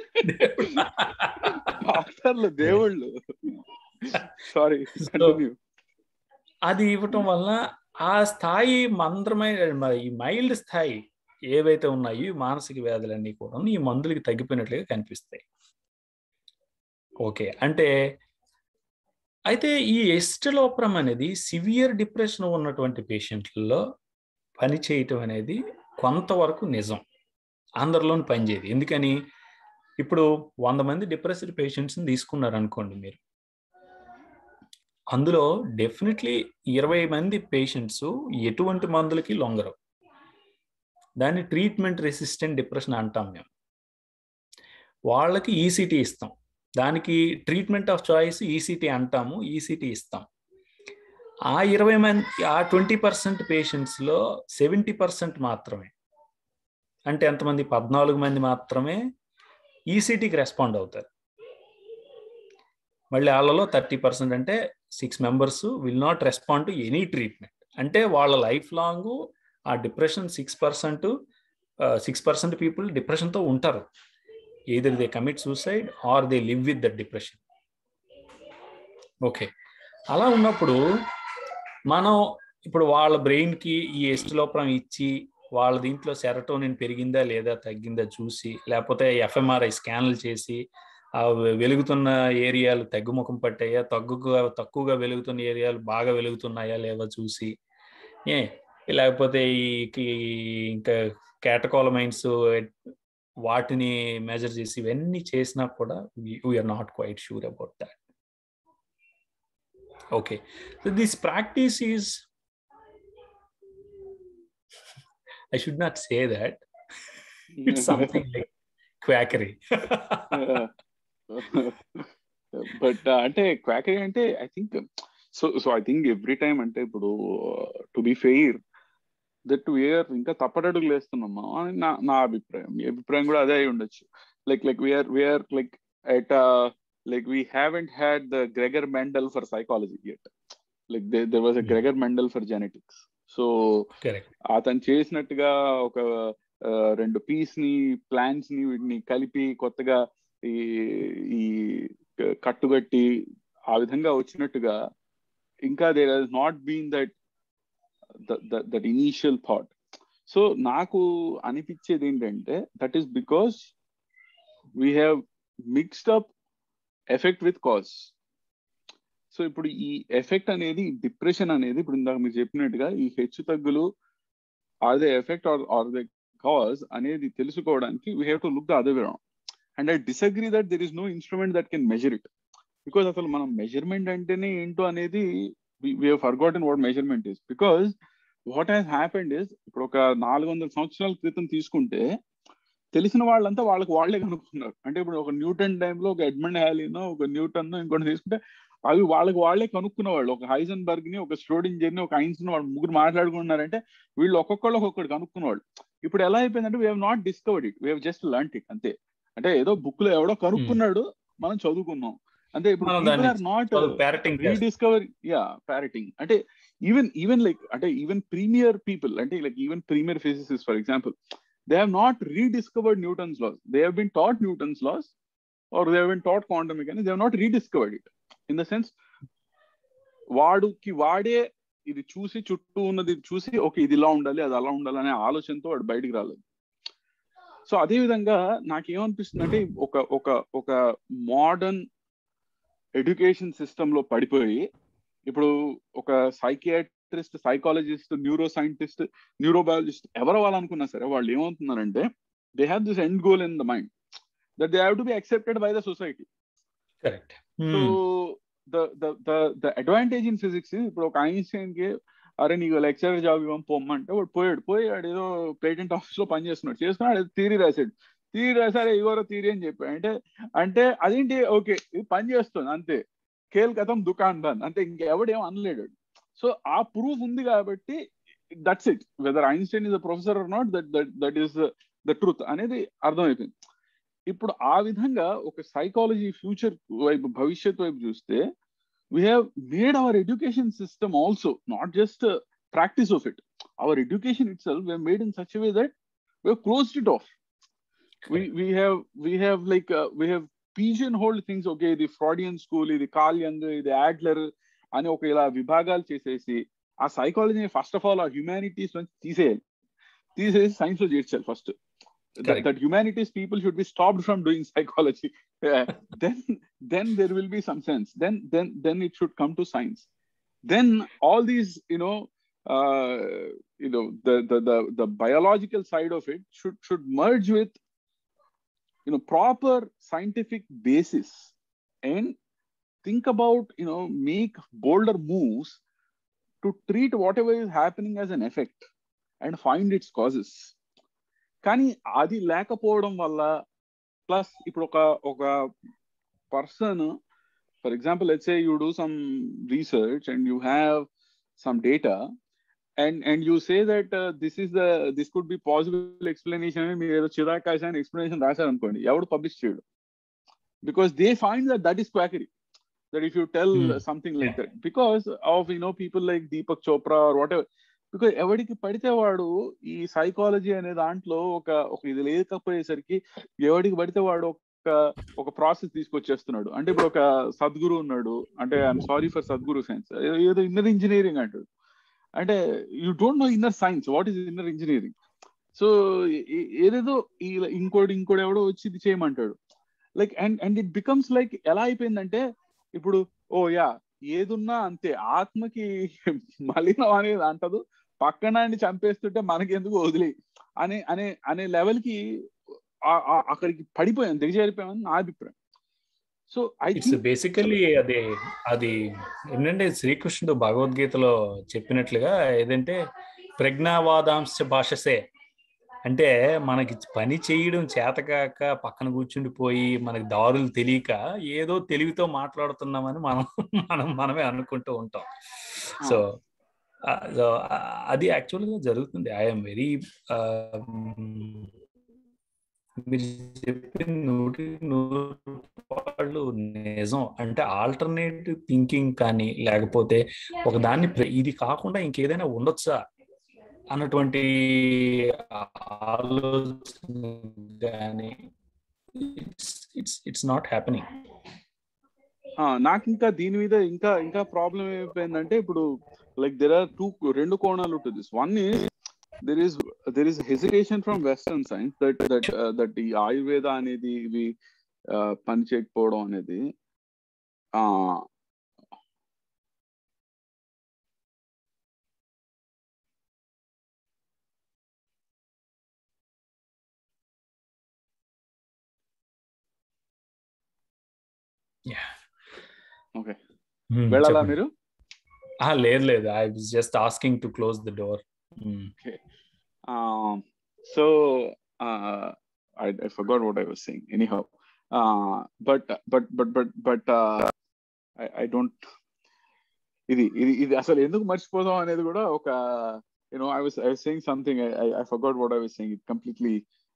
డాక్టర్లు దేవుళ్ళు సారీ అది ఇవ్వటం వల్ల ఆ స్థాయి మంత్రమైన ఈ మైల్డ్ స్థాయి ఏవైతే ఉన్నాయో మానసిక వ్యాధులన్నీ కూడా ఈ మందులకి తగ్గిపోయినట్లుగా కనిపిస్తాయి ఓకే అంటే అయితే ఈ ఎస్టలోప్రమ్ అనేది సివియర్ డిప్రెషన్ ఉన్నటువంటి పేషెంట్లలో పని చేయటం అనేది కొంతవరకు నిజం అందరిలోని పనిచేయదు ఎందుకని ఇప్పుడు వంద మంది డిప్రెస్డ్ పేషెంట్స్ని తీసుకున్నారు అనుకోండి మీరు అందులో డెఫినెట్లీ ఇరవై మంది పేషెంట్స్ ఎటువంటి మందులకి లొంగరు దాన్ని ట్రీట్మెంట్ రెసిస్టెంట్ డిప్రెషన్ అంటాం మేము వాళ్ళకి ఈసీటీ ఇస్తాం దానికి ట్రీట్మెంట్ ఆఫ్ చాయిస్ ఈసీటీ అంటాము ఈసీటీ ఇస్తాం ఆ ఇరవై మంది ఆ ట్వంటీ పర్సెంట్ పేషెంట్స్లో సెవెంటీ పర్సెంట్ మాత్రమే అంటే ఎంతమంది పద్నాలుగు మంది మాత్రమే ఈసీటీకి రెస్పాండ్ అవుతారు మళ్ళీ వాళ్ళలో థర్టీ పర్సెంట్ అంటే six members will not respond to any treatment అంటే వాళ్ళ లైఫ్ లాంగ్ ఆ depression six percent six percent people డిప్రెషన్తో ఉంటారు either they commit suicide or they live with that depression okay అలా ఉన్నప్పుడు మనం ఇప్పుడు వాళ్ళ బ్రెయిన్కి ఈ ఎస్టిలోపరం ఇచ్చి వాళ్ళ దీంట్లో సెరటోనిన్ పెరిగిందా లేదా తగ్గిందా చూసి లేకపోతే ఎఫ్ఎంఆర్ఐ స్కాన్లు చేసి ఆ వెలుగుతున్న ఏరియాలు తగ్గుముఖం పట్టాయా తగ్గుగా తక్కువగా వెలుగుతున్న ఏరియాలు బాగా వెలుగుతున్నాయా లేవో చూసి ఏ లేకపోతే ఈ ఇంకా కేటకోలమైన్స్ వాటిని మెజర్ చేసి ఇవన్నీ చేసినా కూడా we're not quite sure about that okay so this practice is I should not say that it's something like quackery but అంటే క్వాకరీ అంటే I think so so I think every time అంటే ఇప్పుడు to be fair that we're ఇంకా తప్పటడుగులు వేస్తున్నామా అని నా నా అభిప్రాయం మీ అభిప్రాయం కూడా అదే అయి ఉండొచ్చు like like we're we're like at like we haven't had the Gregor Mendel for psychology at like there was a Gregor Mendel for genetics so అతను చేసినట్టుగా ఒక రెండు పీస్ ని ప్లాన్స్ ని వీటిని కలిపి కొత్తగా ఈ ఈ కట్టుగట్టి ఆ విధంగా వచ్చినట్టుగా ఇంకా there has not been that that initial thought so నాకు అనిపించేది ఏంటంటే that is because we have mixed up effect with cause so ఇప్పుడు ఈ ఎఫెక్ట్ అనేది డిప్రెషన్ అనేది ఇప్పుడు ఇందాక మీరు చెప్పినట్టుగా ఈ హెచ్చు తగ్గులు or the effect or or the cause అనేది తెలుసుకోవడానికి we have to look the other way and I disagree that there is no instrument that can measure it because అసలు మనం మెజర్మెంట్ అంటేనే ఏంటో అనేది we forgotten what measurement is because what has happened is ఇప్పుడు ఒక నాలుగు వందల సంవత్సరాల క్రితం తీసుకుంటే తెలిసిన వాళ్ళంతా వాళ్ళకి వాళ్ళే కనుక్కున్నారు అంటే ఇప్పుడు ఒక న్యూటన్ టైంలో ఒక ఎడ్మండ్ హ్యాలీనో ఒక న్యూటన్ ఇంకోటి తీసుకుంటే అవి వాళ్ళకి వాళ్ళే కనుక్కున్న వాళ్ళు ఒక హైజన్ బర్గ్ ని ఒక స్ట్రోడింజర్ ని ఒక ఐన్స్టీన్ వాళ్ళు ముగ్గురు మాట్లాడుకుంటున్నారంటే వీళ్ళు ఒక్కొక్కళ్ళు ఒక్కొక్కటి కనుక్కున్నవాళ్ళు ఇప్పుడు ఎలా అయిపోయిందంటే we not discovered it we just learn it అంతే అంటే ఏదో బుక్ లో ఎవడో కనుక్కున్నాడు మనం చదువుకున్నాం అంటే ఇప్పుడు మనం దాన్ని or not parroting rediscover yeah parroting అంటే ఈవెన్ ఈవెన్ లైక్ అంటే ఈవెన్ ప్రీమియర్ పీపుల్ అంటే like even premier physicists for example they have not rediscovered Newton's laws they have been taught Newton's laws or they have been taught quantum mechanics they have not rediscovered it in the sense వాడుకి వాడే ఇది చూసి చుట్టూ ఉన్నది చూసి ఓకే ఇది ఇలా ఉండాలి అది అలా ఉండాలి అనే ఆలోచనతో వాడు బయటికి రాలేదు సో అదే విధంగా నాకేమనిపిస్తుంది అంటే ఒక ఒక ఒక మోడర్న్ ఎడ్యుకేషన్ సిస్టమ్ లో పడిపోయి ఇప్పుడు ఒక psychiatrist psychologist neuro scientist neurobiologist ఎవరు వాళ్ళనుకున్నా సరే వాళ్ళు ఏమవుతున్నారంటే they have this end goal in the mind that they have to be accepted by the society correct so the the the the advantage in physics ఇప్పుడు ఒక ఐన్స్టైన్ కి అరే నీకు లెక్చరర్ జాబ్ ఇవ్వం పొమ్మంటే వాడు పోయాడు పోయాడు ఏదో పేటెంట్ ఆఫీస్ లో పని చేస్తున్నాడు చేసుకున్నాడు థీరీ రాశాడు థీరీ రాశారు ఇగోరో థీరీ అని చెప్పాడు అంటే అంటే అదేంటి ఓకే ఇది పని చేస్తుంది అంతే కేల్ కథం దుకాన్ దాన్ అంతే ఇంకెవడేం అనలేడు సో ఆ ప్రూఫ్ ఉంది కాబట్టి that's it whether Einstein is a professor or not that that that is the truth అనేది అర్థమైపోయింది ఇప్పుడు ఆ విధంగా ఒక సైకాలజీ ఫ్యూచర్ వైపు భవిష్యత్ వైపు చూస్తే we have made our education system also not just practice of it our education itself we made in such way that we closed it off we we have we have like uh, we have pigeonholed things okay ఇది ఫ్రాడియన్ స్కూల్ ఇది కాల్ యంగ్ ఇది యాడ్లర్ అని ఒక ఇలా విభాగాలు చేసేసి ఆ సైకాలజీని ఫస్ట్ ఆఫ్ ఆల్ ఆ హ్యుమానిటీస్ నుంచి తీసేయాలి తీసేసి సైన్స్ లో చేర్చాలి first that humanities people should be stopped from doing psychology then then there will be some sense then then then it should come to science then all these you know uh, you know the, the the the biological side of it should should merge with you know proper scientific basis and think about you know make bolder moves to treat whatever is happening as an effect and find its causes కానీ అది లేకపోవడం వల్ల ప్లస్ ఇప్పుడు ఒక ఒక person for example let's say you do some research and you have some data and and you say that uh, this is the this could be possible explanation అని మీరు ఏదో చిరాకాశ అని ఎక్స్ప్లెనేషన్ రాశారు అనుకోండి ఎవడు పబ్లిష్ చేయడు because they find that that is quackery that if you tell something like that because of you know people like Deepak Chopra or whatever because ఎవడికి పడితే వాడు ఈ సైకాలజీ అనే దాంట్లో ఒక ఒక ఇది లేకపోయేసరికి ఎవడికి పడితే వాడు ఒక ఒక ప్రాసెస్ తీసుకొచ్చేస్తున్నాడు అంటే ఇప్పుడు ఒక సద్గురు ఉన్నాడు అంటే I'm sorry for Sadhguru science ఏదో ఇన్నర్ ఇంజనీరింగ్ అంటాడు అంటే you don't know inner science what is inner engineering so ఏదేదో ఇంకోటి ఇంకోటి ఎవడో వచ్చి ఇది చేయమంటాడు like and and it becomes like ఎలా అయిపోయిందంటే ఇప్పుడు ఓ యా ఏదున్నా అంతే ఆత్మకి మలినం అనేది అంటదు పక్కన చంపేస్తుంటే మనకి ఎందుకు వదిలే అనే అనే అనే లెవెల్ కి అక్కడికి పడిపోయాను దిగజారిపోయామని నా అభిప్రాయం సో ఇట్స్ బేసికలీ అదే అది ఏంటంటే శ్రీకృష్ణుడు భగవద్గీతలో చెప్పినట్లుగా ఏదంటే ప్రజ్ఞావాదాంశ భాషసే అంటే మనకి పని చేయడం చేతకాక పక్కన కూర్చుండిపోయి మనకి దారులు తెలియక ఏదో తెలివితో మాట్లాడుతున్నామని మనం మనం మనమే అనుకుంటూ ఉంటాం సో అది యాక్చువల్గా జరుగుతుంది ఐఎమ్ వెరీ మీరు చెప్పిన నూటి నూరు వాళ్ళు నిజం అంటే ఆల్టర్నేటివ్ థింకింగ్ కానీ లేకపోతే ఒక దాన్ని ఇది కాకుండా ఇంకేదైనా ఉండొచ్చా అన్నటువంటి ఆలోచన కానీ it's it's it's not happening నాకు ఇంకా దీని మీద ఇంకా ఇంకా ప్రాబ్లం ఏమైపోయిందంటే ఇప్పుడు లైక్ దెర్ ఆర్ టూ రెండు కోణాలు ఉంటుంది one is there is there is hesitation from western science that that uh, that ఈ ఆయుర్వేద అనేది ఇవి పని చేయకపోవడం అనేది ఓకే వెళ్ళాలా మీరు లేదు లేదు I was just asking to close the door Okay. Um, so uh, I, I forgot what I was saying. Anyhow, uh, but but but but but uh, I, I don't. ఇది ఇది ఇది అసలు ఎందుకు మర్చిపోదాం అనేది కూడా ఒక you know I was I was saying something I I forgot what I was saying it completely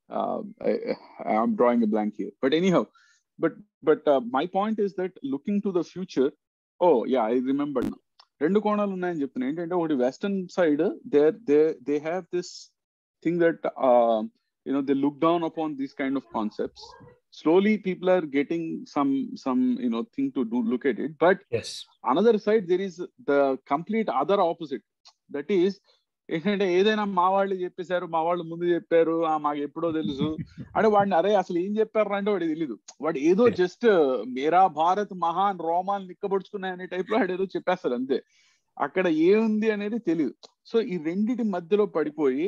I'm drawing a blank here but anyhow but but my point is that looking to the future oh yeah I remember రెండు కోణాలు ఉన్నాయని చెప్తున్నాను ఏంటంటే ఒకటి western side they they they have this thing that you know they look down upon these kind of concepts slowly people are getting some some you know thing to do look at it but yes another side there is the complete other opposite that is ఏంటంటే ఏదైనా మా వాళ్ళు చెప్పేశారు మా వాళ్ళు ముందు చెప్పారు మాకు ఎప్పుడో తెలుసు అంటే వాడిని అరే అసలు ఏం చెప్పారు అంటే వాడికి తెలీదు వాడు ఏదో జస్ట్ మేరా భారత్ మహాన్ రోమాన్ నిక్కబడుచుకున్నాయి అనే టైప్ లో వాడు ఏదో చెప్పేస్తారు అంతే అక్కడ ఏముంది అనేది తెలియదు సో ఈ రెండిటి మధ్యలో పడిపోయి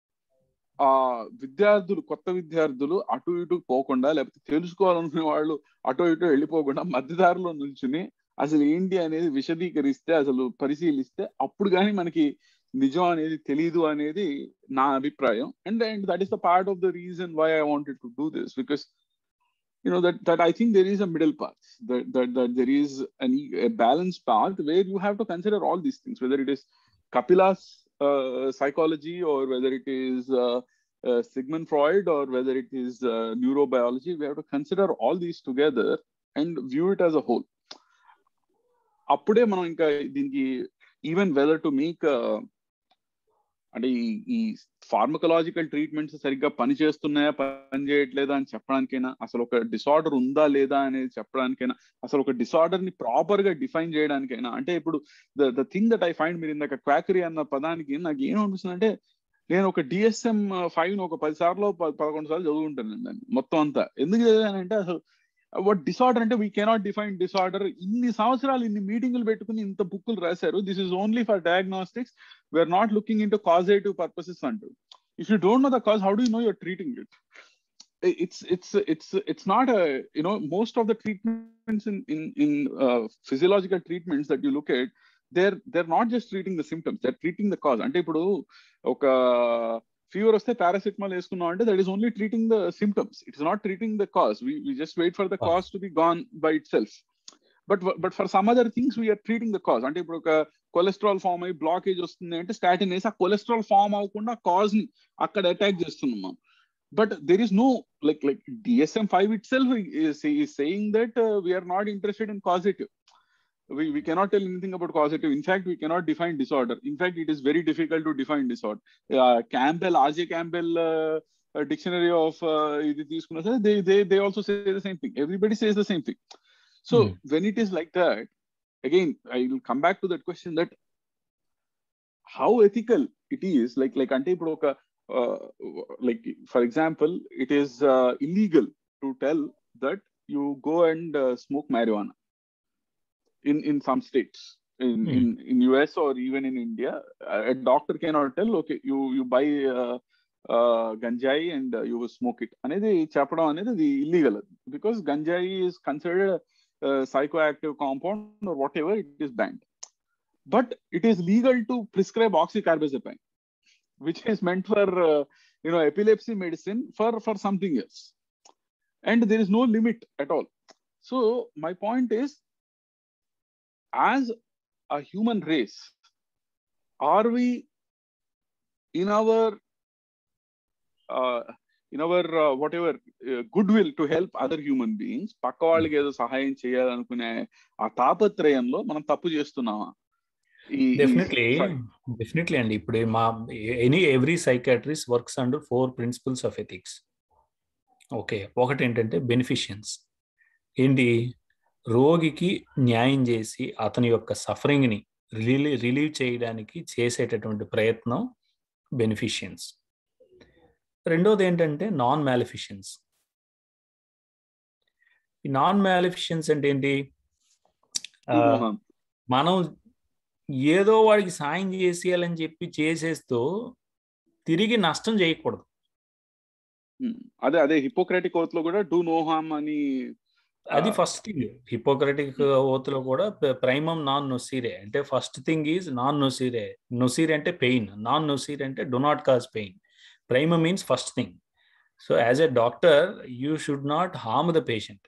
ఆ విద్యార్థులు కొత్త విద్యార్థులు అటు ఇటు పోకుండా లేకపోతే తెలుసుకోవాలనుకునే వాళ్ళు అటు ఇటు వెళ్ళిపోకుండా మధ్యదారిలో నిల్చుని అసలు ఏంటి అనేది విశదీకరిస్తే అసలు పరిశీలిస్తే అప్పుడు కానీ మనకి నిజం అనేది తెలియదు అనేది నా అభిప్రాయం and and that is the part of the reason why I wanted to do this because you know that that i think there is a middle path that that, that there is an, a balanced path where you have to consider all these things whether it is kapila's uh, psychology or whether it is uh, uh, Sigmund Freud or whether it is neurobiology, we have to consider all these together and view it as a whole. అప్పుడే మనం ఇంకా దీనికి ఈవెన్ వెదర్ టు మేక్ అంటే ఈ ఫార్మకలాజికల్ ట్రీట్మెంట్స్ సరిగ్గా పని చేస్తున్నాయా పని చేయట్లేదా అని చెప్పడానికైనా అసలు ఒక డిసార్డర్ ఉందా లేదా అనేది చెప్పడానికైనా అసలు ఒక డిసార్డర్ ని ప్రాపర్ గా డిఫైన్ చేయడానికైనా అంటే ఇప్పుడు the the thing that I find మీరు ఇందాక క్వాకరీ అన్న పదానికి నాకు ఏమనిపిస్తుంది అంటే నేను ఒక డిఎస్ఎం ఫైవ్ ఒక పది సార్లు పదకొండు సార్లు చదువుకుంటాను దాన్ని మొత్తం అంతా ఎందుకు చదివానంటే అసలు వాట్ డిసార్డర్ అంటే వీ కెనాట్ డిఫైన్ డిసార్డర్ ఇన్ని సంవత్సరాలు ఇన్ని మీటింగ్లు పెట్టుకుని ఇంత బుక్కులు రాశారు this is only for diagnostics we are not looking into causative purposes అంటూ if you don't know the cause how do know you're treating it it's it's it's it's not a you know most of the treatments in in in uh, physiological treatments that you look at they're they're not just treating the symptoms they're treating the cause అంటే ఇప్పుడు ఒక ఫీవర్ వస్తే పారాసిటమాల్ వేసుకున్నాం అంటే that is only treating the symptoms it's not treating the cause we just wait for the cause to be gone by itself but but for some other things we are treating the cause అంటే ఇప్పుడు ఒక కొలెస్ట్రాల్ ఫామ్ అయ్యి బ్లాకేజ్ వస్తుంది అంటే స్టాటిన్ వేసి ఆ కొలెస్ట్రాల్ ఫామ్ అవ్వకుండా కాజ్ ని అక్కడ అటాక్ చేస్తున్నాం మనం but there is no like like dsm-5 itself is, is saying that uh, we are not interested in causative we, we cannot tell anything about causative in fact we cannot define disorder in fact it is very difficult to define disorder uh, campbell rj campbell uh, uh, dictionary of uh, they, they they also say the same thing everybody says the same thing so mm. when it is like that again i will come back to that question that how ethical it is like like ante ఇప్పుడు ఒక uh, like for example it is uh, illegal to tell that you go and uh, smoke marijuana in in some states in, mm. in in us or even in india a doctor cannot tell okay you you buy ganjai and you will smoke it అనేది చెప్పడం అనేది అది illegal because ganja is considered a psychoactive compound or whatever it is banned but it is legal to prescribe oxycarbazepine which is meant for uh, you know epilepsy medicine for for something else and there is no limit at all so my point is as a human race are we in our uh, in our uh, whatever uh, goodwill to help other human beings పక్క వాళ్ళకి ఏదో సహాయం చేయాలనుకునే ఆ తాపత్రయంలో మనం తప్పు చేస్తున్నామా డెఫినెట్లీ డెఫినెట్లీ అండి ఇప్పుడు మా any every psychiatrist works under four principles of ethics okay ఒకటి ఏంటంటే బెనిఫిషియన్స్ ఏంటి రోగికి న్యాయం చేసి అతని యొక్క సఫరింగ్ని రిలీ రిలీవ్ చేయడానికి చేసేటటువంటి ప్రయత్నం బెనిఫిషియన్స్ రెండోది ఏంటంటే నాన్ మ్యాలిఫిషియన్స్ ఈ నాన్ మ్యాలిఫిషియన్స్ అంటే ఏంటి మనం ఏదో వాడికి సాయం చేసేయాలని చెప్పి చేసేస్తూ తిరిగి నష్టం చేయకూడదు అదే అదే హిపోక్రటిక్ ఓత్ లో కూడా డూ నో హామ్ అని అది ఫస్ట్ థింగ్ హిపోక్రటిక్ ఓత్ లో కూడా ప్రైమం నాన్ నొసీరే అంటే ఫస్ట్ థింగ్ ఈజ్ నాన్ నొసీరే నొసీరే అంటే పెయిన్ నాన్ నొసీరే అంటే డో నాట్ కాజ్ పెయిన్ ప్రైమమ్ means first thing so as a doctor you should not harm the patient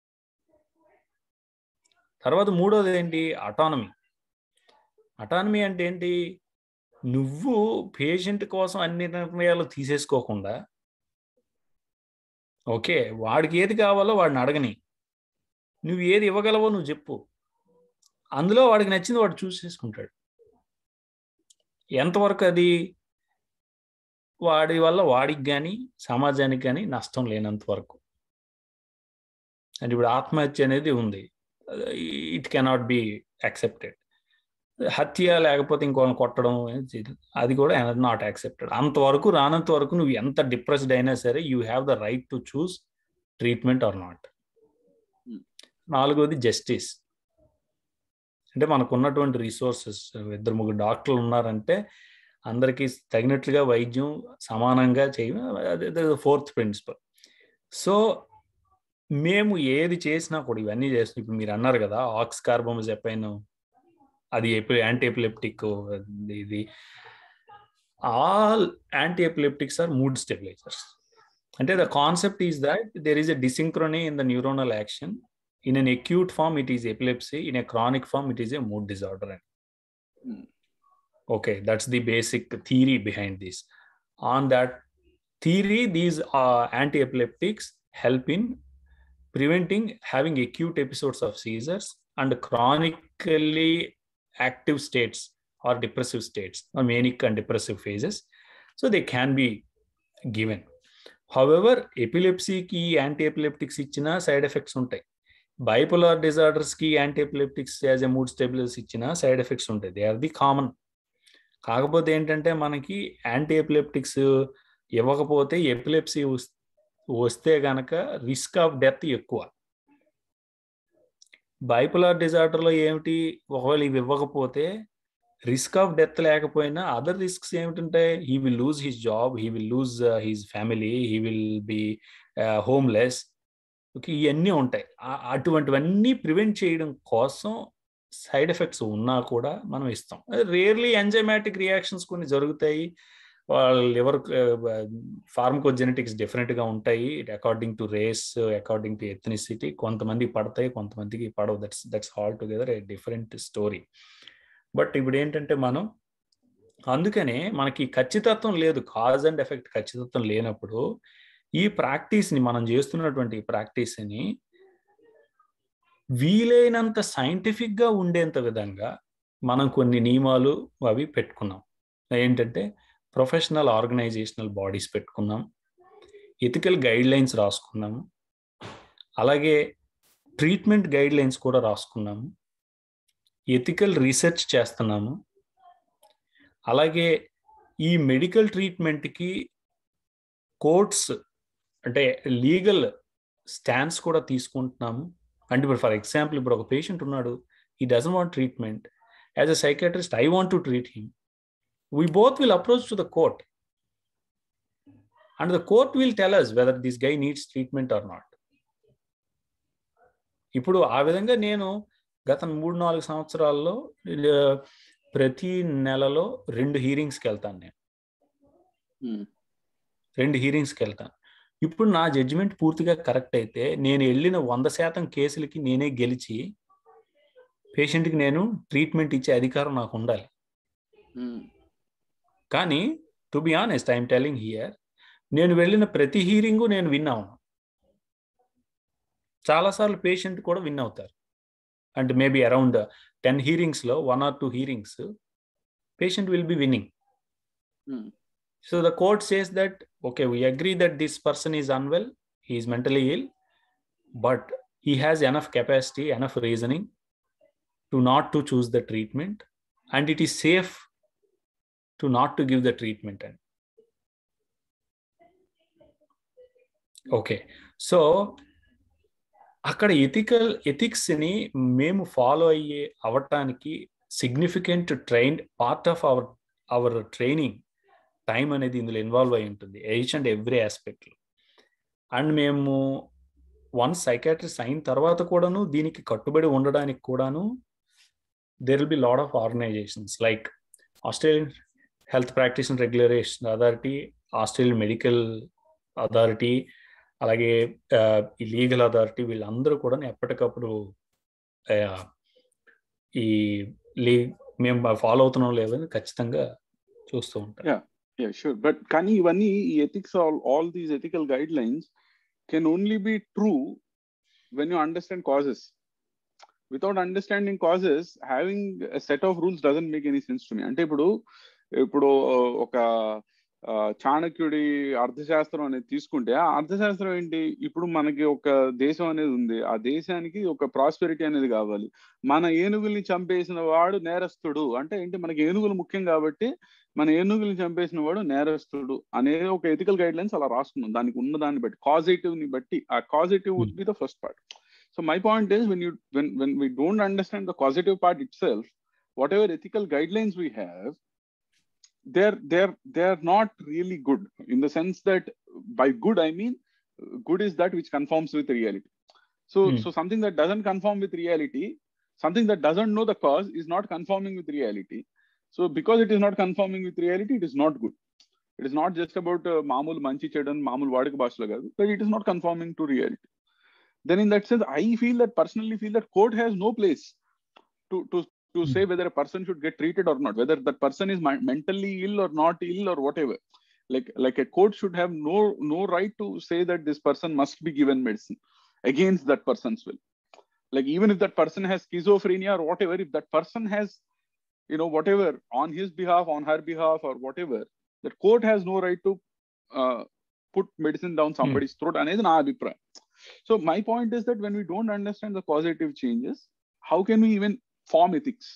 తర్వాత మూడోది ఏంటి అటానమీ అటానమీ అంటే ఏంటి నువ్వు పేషెంట్ కోసం అన్ని నిర్ణయాలు తీసేసుకోకుండా ఓకే వాడికి ఏది కావాలో వాడిని అడగని నువ్వు ఏది ఇవ్వగలవో నువ్వు చెప్పు అందులో వాడికి నచ్చింది వాడు చూస్ చేసుకుంటాడు ఎంతవరకు అది వాడి వల్ల వాడికి కానీ సమాజానికి కానీ నష్టం లేనంత వరకు అంటే ఇప్పుడు ఆత్మహత్య అనేది ఉంది ఇట్ కెనాట్ బి యాక్సెప్టెడ్ హత్య లేకపోతే ఇంకోళ్ళని కొట్టడం అది కూడా నాట్ యాక్సెప్టెడ్ అంతవరకు రానంత వరకు నువ్వు ఎంత డిప్రెస్డ్ అయినా సరే you have the right to choose treatment or not నాలుగోది జస్టిస్ అంటే మనకు ఉన్నటువంటి రిసోర్సెస్ ఇద్దరు ముగ్గురు డాక్టర్లు ఉన్నారంటే అందరికీ తగినట్లుగా వైద్యం సమానంగా చేయ ఫోర్త్ ప్రిన్సిపల్ సో మేము ఏది చేసినా కూడా ఇవన్నీ చేస్తున్నాం ఇప్పుడు మీరు అన్నారు కదా ఆక్స్ కార్బోమజెపైన్ అది యాంటీ ఎపిలెప్టిక్ ఇది all anti epileptics are mood stabilisers అంటే the concept is that there is a dysynchrony in the neuronal action in an acute form it is epilepsy in a chronic form it is a mood disorder Hmm. okay that's the basic theory behind this on that theory these uh, anti-epileptics help in preventing having acute episodes of seizures and chronically active states or depressive states or manic and depressive phases so they can be given however epilepsy ki anti-epileptics ఇచ్చిన సైడ్ ఎఫెక్ట్స్ ఉంటాయి బైపోలార్ డిజార్డర్స్ కి antiepileptics as a mood stabilisers ఇచ్చిన సైడ్ ఎఫెక్ట్స్ ఉంటాయి దే ఆర్ ది కామన్ కాకపోతే ఏంటంటే మనకి యాంటీ ఎపిలెప్టిక్స్ ఇవ్వకపోతే ఎపిలెప్సీ వస్తే గనక రిస్క్ ఆఫ్ డెత్ ఎక్కువ బైపోలార్ డిజార్డర్లో ఏమిటి ఒకవేళ ఇవి ఇవ్వకపోతే రిస్క్ ఆఫ్ డెత్ లేకపోయినా అదర్ రిస్క్స్ ఏమిటంటే he will lose his job he will lose his family he will be homeless okay ఇవన్నీ ఉంటాయి అటువంటివన్నీ ప్రివెంట్ చేయడం కోసం సైడ్ ఎఫెక్ట్స్ ఉన్నా కూడా మనం ఇస్తాం రేర్లీ ఎంజైమాటిక్ రియాక్షన్స్ కొన్ని జరుగుతాయి వాళ్ళ లివర్ ఫార్మకోజెనెటిక్స్ డిఫరెంట్గా ఉంటాయి according to race according to ethnicity కొంతమందికి పడతాయి కొంతమందికి పడవు that's that's altogether a different story but ఇప్పుడు ఏంటంటే మనం అందుకనే మనకి ఖచ్చితత్వం లేదు కాజ్ అండ్ ఎఫెక్ట్ ఖచ్చితత్వం లేనప్పుడు ఈ ప్రాక్టీస్ని మనం చేస్తున్నటువంటి ప్రాక్టీస్ని వీలైనంత సైంటిఫిక్గా ఉండేంత విధంగా మనం కొన్ని నియమాలు అవి పెట్టుకున్నాం ఏంటంటే ప్రొఫెషనల్ ఆర్గనైజేషనల్ బాడీస్ పెట్టుకున్నాం ఎథికల్ గైడ్ లైన్స్ రాసుకున్నాము అలాగే ట్రీట్మెంట్ గైడ్ లైన్స్ కూడా రాసుకున్నాము ఎథికల్ రీసెర్చ్ చేస్తున్నాము అలాగే ఈ మెడికల్ ట్రీట్మెంట్కి కోర్ట్స్ అంటే లీగల్ స్టాండ్స్ కూడా తీసుకుంటున్నాము అంటే ఇప్పుడు ఫర్ ఎగ్జాంపుల్ ఇప్పుడు ఒక పేషెంట్ ఉన్నాడు ఈ doesn't want treatment as a psychiatrist I want to treat him we both will approach to the court and the court will tell us whether this guy needs treatment or not ఇప్పుడు ఆ విధంగా నేను గత మూడు నాలుగు సంవత్సరాల్లో ప్రతి నెలలో రెండు హీరింగ్స్కి వెళ్తాను నేను రెండు హీరింగ్స్కి వెళ్తాను ఇప్పుడు నా జడ్జిమెంట్ పూర్తిగా కరెక్ట్ అయితే నేను వెళ్ళిన వంద శాతం కేసులకి నేనే గెలిచి పేషెంట్కి నేను ట్రీట్మెంట్ ఇచ్చే అధికారం నాకు ఉండాలి కానీ to be honest I'm telling here నేను వెళ్ళిన ప్రతి హీరింగు నేను విన్ అవును చాలాసార్లు పేషెంట్ కూడా విన్ అవుతారు అంటే మేబీ అరౌండ్ టెన్ హీరింగ్స్లో one or two hearings patient will be winning So the court says that, okay, we agree that this person is unwell, he is mentally ill, but he has enough capacity, enough reasoning to not to choose the treatment, and it is safe to not to give the treatment. Okay so అక్కడ ఎథికల్ ఎథిక్స్ని మేము ఫాలో అయ్యే అవటానికి significant train part of our our training time అనేది ఇందులో ఇన్వాల్వ్ అయి ఉంటుంది ఎయిచ్ అండ్ ఎవ్రీ ఆస్పెక్ట్లో అండ్ మేము వన్ సైకాట్రిస్ట్ అయిన తర్వాత కూడాను దీనికి కట్టుబడి ఉండడానికి కూడాను there will be lot of organisations like Australian health practitioner regulation authority Australian medical authority అలాగే ఈ లీగల్ అథారిటీ వీళ్ళందరూ కూడా ఎప్పటికప్పుడు ఈ లీ మేము ఫాలో అవుతున్నాం లేదని ఖచ్చితంగా చూస్తూ ఉంటాం యా షూర్ బట్ కానీ ఇవన్నీ ఈ ethics all all these ethical guidelines can only be true when you understand causes without understanding causes having set of rules doesn't make any sense to me అంటే ఇప్పుడు ఇప్పుడు ఒక చాణక్యుడి అర్థశాస్త్రం అనేది తీసుకుంటే ఆ అర్థశాస్త్రం ఏంటి ఇప్పుడు మనకి ఒక దేశం అనేది ఉంది ఆ దేశానికి ఒక ప్రాస్పెరిటీ అనేది కావాలి మన ఏనుగుల్ని చంపేసిన వాడు నేరస్తుడు అంటే ఏంటి మనకి ఏనుగులు ముఖ్యం కాబట్టి మన ఏనుగుల్ని చంపేసిన వాడు నేరస్తుడు అనేది ఒక ఎథికల్ గైడ్ లైన్స్ అలా రాసుకున్నాం దానికి ఉన్న దాన్ని బట్టి కాజిటివ్ ని బట్టి ఆ causative would be the first part so my point is when you when when we don't understand the causative part itself whatever ethical guidelines we have they're they're they're not really good in the sense that by good i mean good is that which conforms with reality so Hmm. so something that doesn't conform with reality something that doesn't know the cause is not conforming with reality so because it is not conforming with reality it is not good it is not just about uh, mamul manchi chedan mamul vadika bhashalo kaadu but it is not conforming to reality then in that sense i feel that personally feel that court has no place to to to Hmm. say whether a person should get treated or not whether that person is mi- mentally ill or not ill or whatever like like a court should have no no right to say that this person must be given medicine against that person's will like even if that person has schizophrenia or whatever if that person has you know whatever on his behalf on her behalf or whatever that court has no right to uh, put medicine down somebody's throat అనేది నా అభిప్రాయం so my point is that when we don't understand the causative changes how can we even form ethics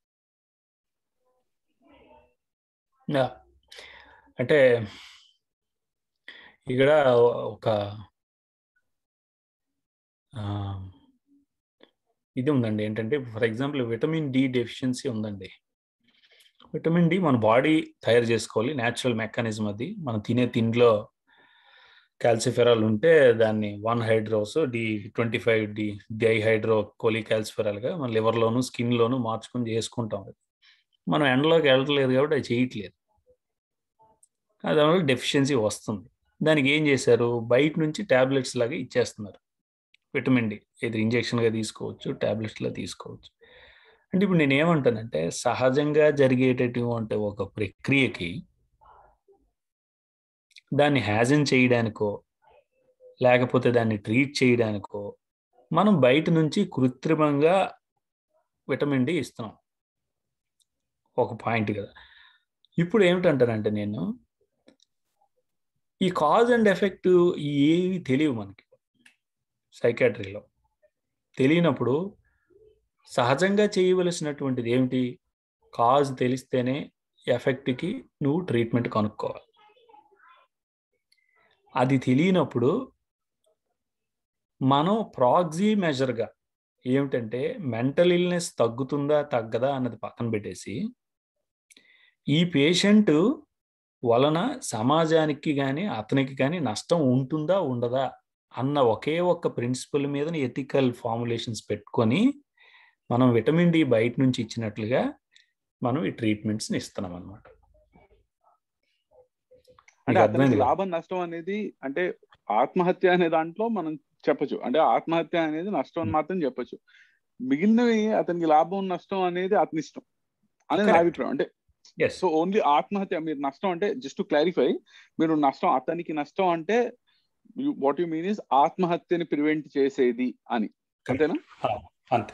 Yeah. అంటే ఇక్కడ ఒక ఆ, ఇది ఉందండి ఏంటంటే for example vitamin D deficiency ఉందండి విటమిన్ డి మన బాడీ తయారు చేసుకోవాలి న్యాచురల్ మెకానిజం అది మనం తినే తిండిలో కాల్సిఫెరాల్ ఉంటే దాన్ని one hydroxy D twenty five D dihydroxy కోలి కాల్సిఫెరాల్గా మన లివర్లోను స్కిన్లోను మార్చుకొని చేసుకుంటాం అది మనం ఎండలోకి వెళ్ళట్లేదు కాబట్టి అది చేయట్లేదు దానివల్ల డెఫిషియన్సీ వస్తుంది దానికి ఏం చేశారు బయట నుంచి ట్యాబ్లెట్స్ లాగా ఇచ్చేస్తున్నారు విటమిన్ డి ఇది ఇంజెక్షన్గా తీసుకోవచ్చు ట్యాబ్లెట్స్లా తీసుకోవచ్చు అంటే ఇప్పుడు నేను ఏమంటానంటే సహజంగా జరిగేటటువంటి ఒక ప్రక్రియకి దాన్ని హ్యాజన్ చేయడానికో లేకపోతే దాన్ని ట్రీట్ చేయడానికో మనం బయట నుంచి కృత్రిమంగా విటమిన్ డి ఇస్తున్నాం ఒక పాయింట్ కదా ఇప్పుడు ఏమిటంటానంటే నేను ఈ కాజ్ అండ్ ఎఫెక్ట్ ఏవి తెలియవు మనకి సైకాట్రీలో తెలియనప్పుడు సహజంగా చేయవలసినటువంటిది ఏమిటి కాజ్ తెలిస్తేనే ఎఫెక్ట్కి నువ్వు ట్రీట్మెంట్ కనుక్కోవాలి అది తెలియనప్పుడు మనం ప్రాక్సీ మెజర్గా ఏమిటంటే మెంటల్ ఇల్నెస్ తగ్గుతుందా తగ్గదా అన్నది పక్కన పెట్టేసి ఈ పేషెంట్ వలన సమాజానికి కానీ అతనికి కానీ నష్టం ఉంటుందా ఉండదా అన్న ఒకే ఒక్క ప్రిన్సిపల్ మీద ఎథికల్ ఫార్ములేషన్స్ పెట్టుకొని మనం విటమిన్ డి బయట నుంచి ఇచ్చినట్లుగా మనం ఈ ట్రీట్మెంట్స్ని ఇస్తున్నాం అనమాట అంటే అతనికి లాభం నష్టం అనేది అంటే ఆత్మహత్య అనే దాంట్లో మనం చెప్పచ్చు అంటే ఆత్మహత్య అనేది నష్టం అని మాత్రం చెప్పచ్చు మిగిలినవి అతనికి లాభం నష్టం అనేది అతని ఇష్టం అనేది నా అభిప్రాయం అంటే సో ఓన్లీ ఆత్మహత్య మీరు నష్టం అంటే జస్ట్ క్లారిఫై మీరు నష్టం అతనికి నష్టం అంటే వాట్ యు మీన్ ఇస్ ఆత్మహత్యని ప్రివెంట్ చేసేది అని అంతేనా అంతే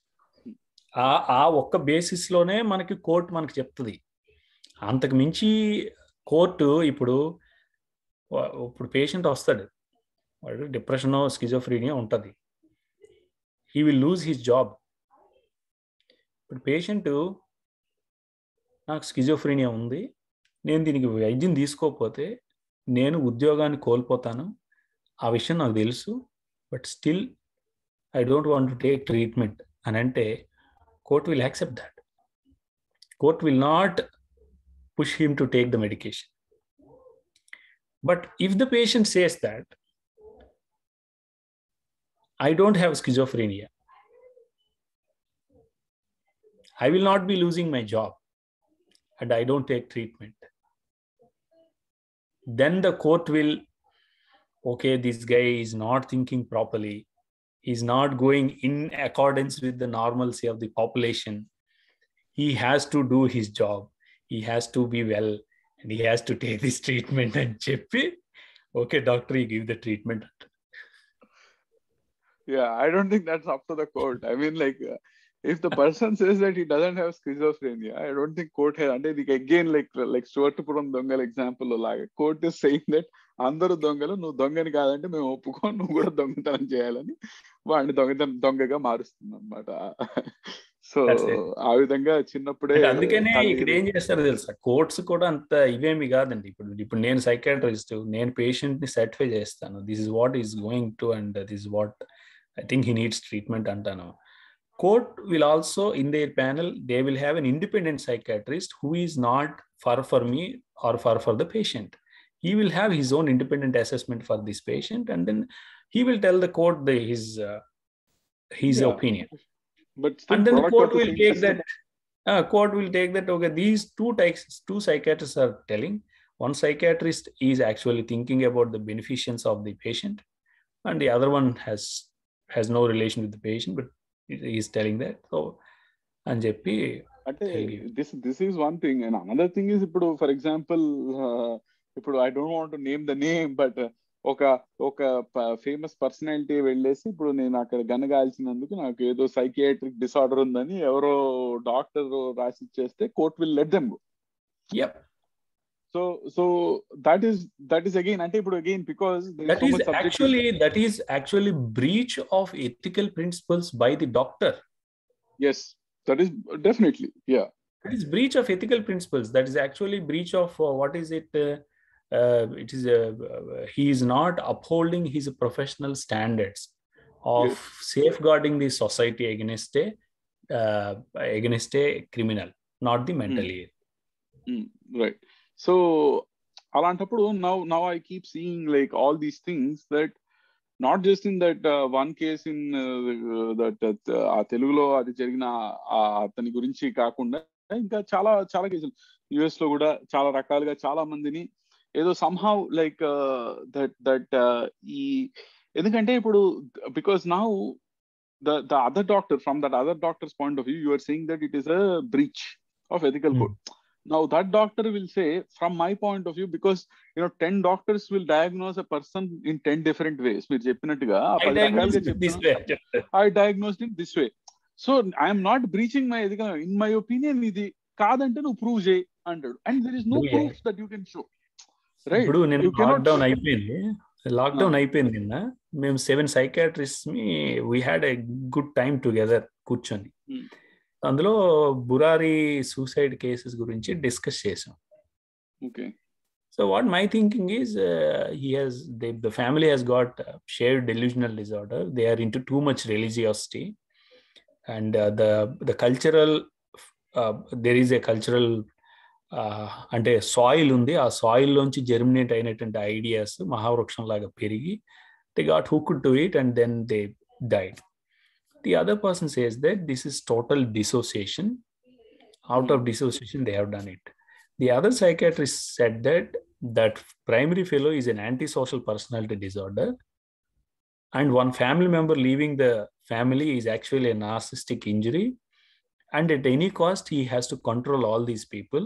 ఆ ఒక్క బేసిస్ లోనే మనకి కోర్టు మనకి చెప్తుంది అంతకు మించి కోర్టు ఇప్పుడు ఇప్పుడు పేషెంట్ వస్తాడు వాడు డిప్రెషన్ స్కిజోఫ్రీనియా ఉంటుంది he will lose his job ఇప్పుడు పేషెంట్ నాకు స్కిజోఫ్రీనియా ఉంది నేను దీనికి వైద్యం తీసుకోకపోతే నేను ఉద్యోగాన్ని కోల్పోతాను ఆ విషయం నాకు తెలుసు but still I don't want to take treatment అని అంటే court will accept that court will not push him to take the medication. But if the patient says that, I don't have schizophrenia, I will not be losing my job and I don't take treatment, then the court will okay this guy is not thinking properly he's not going in accordance with the normalcy of the population he has to do his job he has to be well and he has to take this treatment and చెప్పి okay doctor you give the treatment yeah i don't think that's up to the court i mean like uh, if the person says that he doesn't have schizophrenia i don't think court has అంటే ఇది again like like స్టువర్ట్పురం దొంగల ఎగ్జాంపుల్ లాగా కోర్ట్ ఇస్ సెయింగ్ దట్ అందరూ దొంగలు నువ్వు దొంగని కాదంటే మేము ఒప్పుకో నువ్వు కూడా దొంగతనం చేయాలని వాడిని దొంగతనం దొంగగా మారుస్తుంది అనమాట సో ఆ విధంగా చిన్నప్పుడే అందుకనే ఇక్కడ ఏం చేస్తారు తెలుసా కోర్ట్స్ కూడా అంత ఇవేమి కాదండి ఇప్పుడు ఇప్పుడు నేను సైకాట్రిస్ట్ నేను పేషెంట్ ని సర్టిఫై చేస్తాను this is what is going to and this what I think he needs treatment అంటాను court will also in their panel they will have an independent psychiatrist who is not far for me or far for the patient he will have his own independent assessment for this patient and then he will tell the court the, his uh, his Yeah. opinion but and then the court will take that uh, court will take that okay these two types two psychiatrists are telling one psychiatrist is actually thinking about the beneficence of the patient and the other one has has no relation with the patient but he's telling that so అని చెప్పి అంటే Tell you. This this is one thing and another thing is ఇప్పుడు ఫర్ ఎగ్జాంపుల్ ఇప్పుడు I don't want name the name but ఒక ఒక ఫేమస్ పర్సనాలిటీ వెళ్ళేసి ఇప్పుడు నేను అక్కడ గనగాల్సినందుకు నాకు ఏదో సైకియాట్రిక్ డిసార్డర్ ఉందని ఎవరో డాక్టర్ రాసి ఇచ్చేస్తే court will let them go yep so so that is that is again అంటే ఇప్పుడు again because that is actually that is actually breach of ethical principles by the doctor yes that is definitely yeah that is breach of ethical principles that is actually breach of uh, what is it uh, uh, it is uh, uh, he is not upholding his professional standards of Yes. safeguarding the society against a uh, against a criminal not the mentally ill right so అలాంటప్పుడు now now I keep seeing like all these things that not just in that one case in that ఆ తెలుగులో అది జరిగిన ఆ అతని గురించి కాకుండా ఇంకా చాలా చాలా కేసులు యుఎస్ లో కూడా చాలా రకాలుగా చాలా మందిని ఏదో సంహౌ లైక్ దట్ దట్ ఈ ఎందుకంటే ఇప్పుడు because now the the other doctor from that other doctor's point of view you are saying that it is a breach of ethical Hmm. Code now that doctor will say from my point of view because you know 10 doctors will diagnose a person in 10 different ways మీరు చెప్పినట్టుగా ఆ I పది diagnosed రకాలుగా it this చెప్తున్నా. way I diagnosed it this way so I'm not breaching my ethical in my opinion ఇది కాదంటే నువ్వు ప్రూవ్ చేయి అంటాడు and there is no Yeah. Proof that you can show right ఇప్పుడు నేను You cannot- లాక్డౌన్ అయిపోయింది లాక్డౌన్ అయిపోయింది నిన్న మేము సెవెన్ సైకాట్రిస్ట్ ని we had a good time together కూర్చొని Hmm. అందులో బురారి సూసైడ్ కేసెస్ గురించి డిస్కస్ చేసాం okay so what my thinking is he has the family has got shared delusional disorder they are into too much religiosity and the the cultural there is a cultural అంటే సాయిల్ ఉంది ఆ సాయిల్ లోంచి జెర్మినేట్ అయినటువంటి ఐడియాస్ మహావృక్షం లాగా పెరిగి they got hook to it and then they died the other person says that this is total dissociation out of dissociation they have done it the other psychiatrist said that that primary fellow is an antisocial personality disorder and one family member leaving the family is actually a narcissistic injury and at any cost he has to control all these people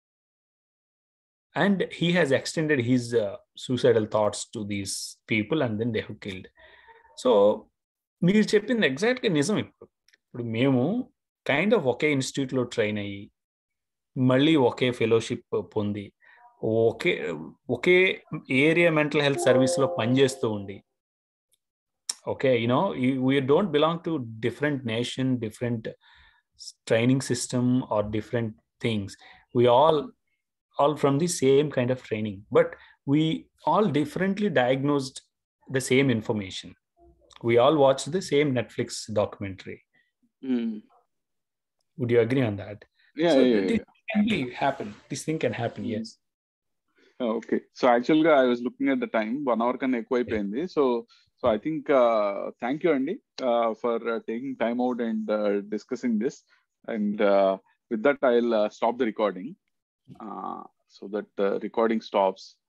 and he has extended his uh, suicidal thoughts to these people and then they have killed so మీరు చెప్పింది ఎగ్జాక్ట్గా నిజం ఇప్పుడు ఇప్పుడు మేము కైండ్ ఆఫ్ ఒకే ఇన్స్టిట్యూట్లో ట్రైన్ అయ్యి మళ్ళీ ఒకే ఫెలోషిప్ పొంది ఒకే ఒకే ఏరియా మెంటల్ హెల్త్ సర్వీస్లో పనిచేస్తూ ఉండి okay you know we don't belong to different nation different training system are different things we all all from the same kind of training but we all differently diagnosed the same information we all watched the same Netflix documentary. Mm. Would you agree on that? Yeah, so yeah, yeah, this yeah. can be happen. This thing can happen. Mm. Yes. Okay so actual గా I was looking at the time one hour కన్నా ఎక్కువ అయిపోయింది so so I think thank you అండి for taking time out and discussing this and with that I will stop the recording so that recording stops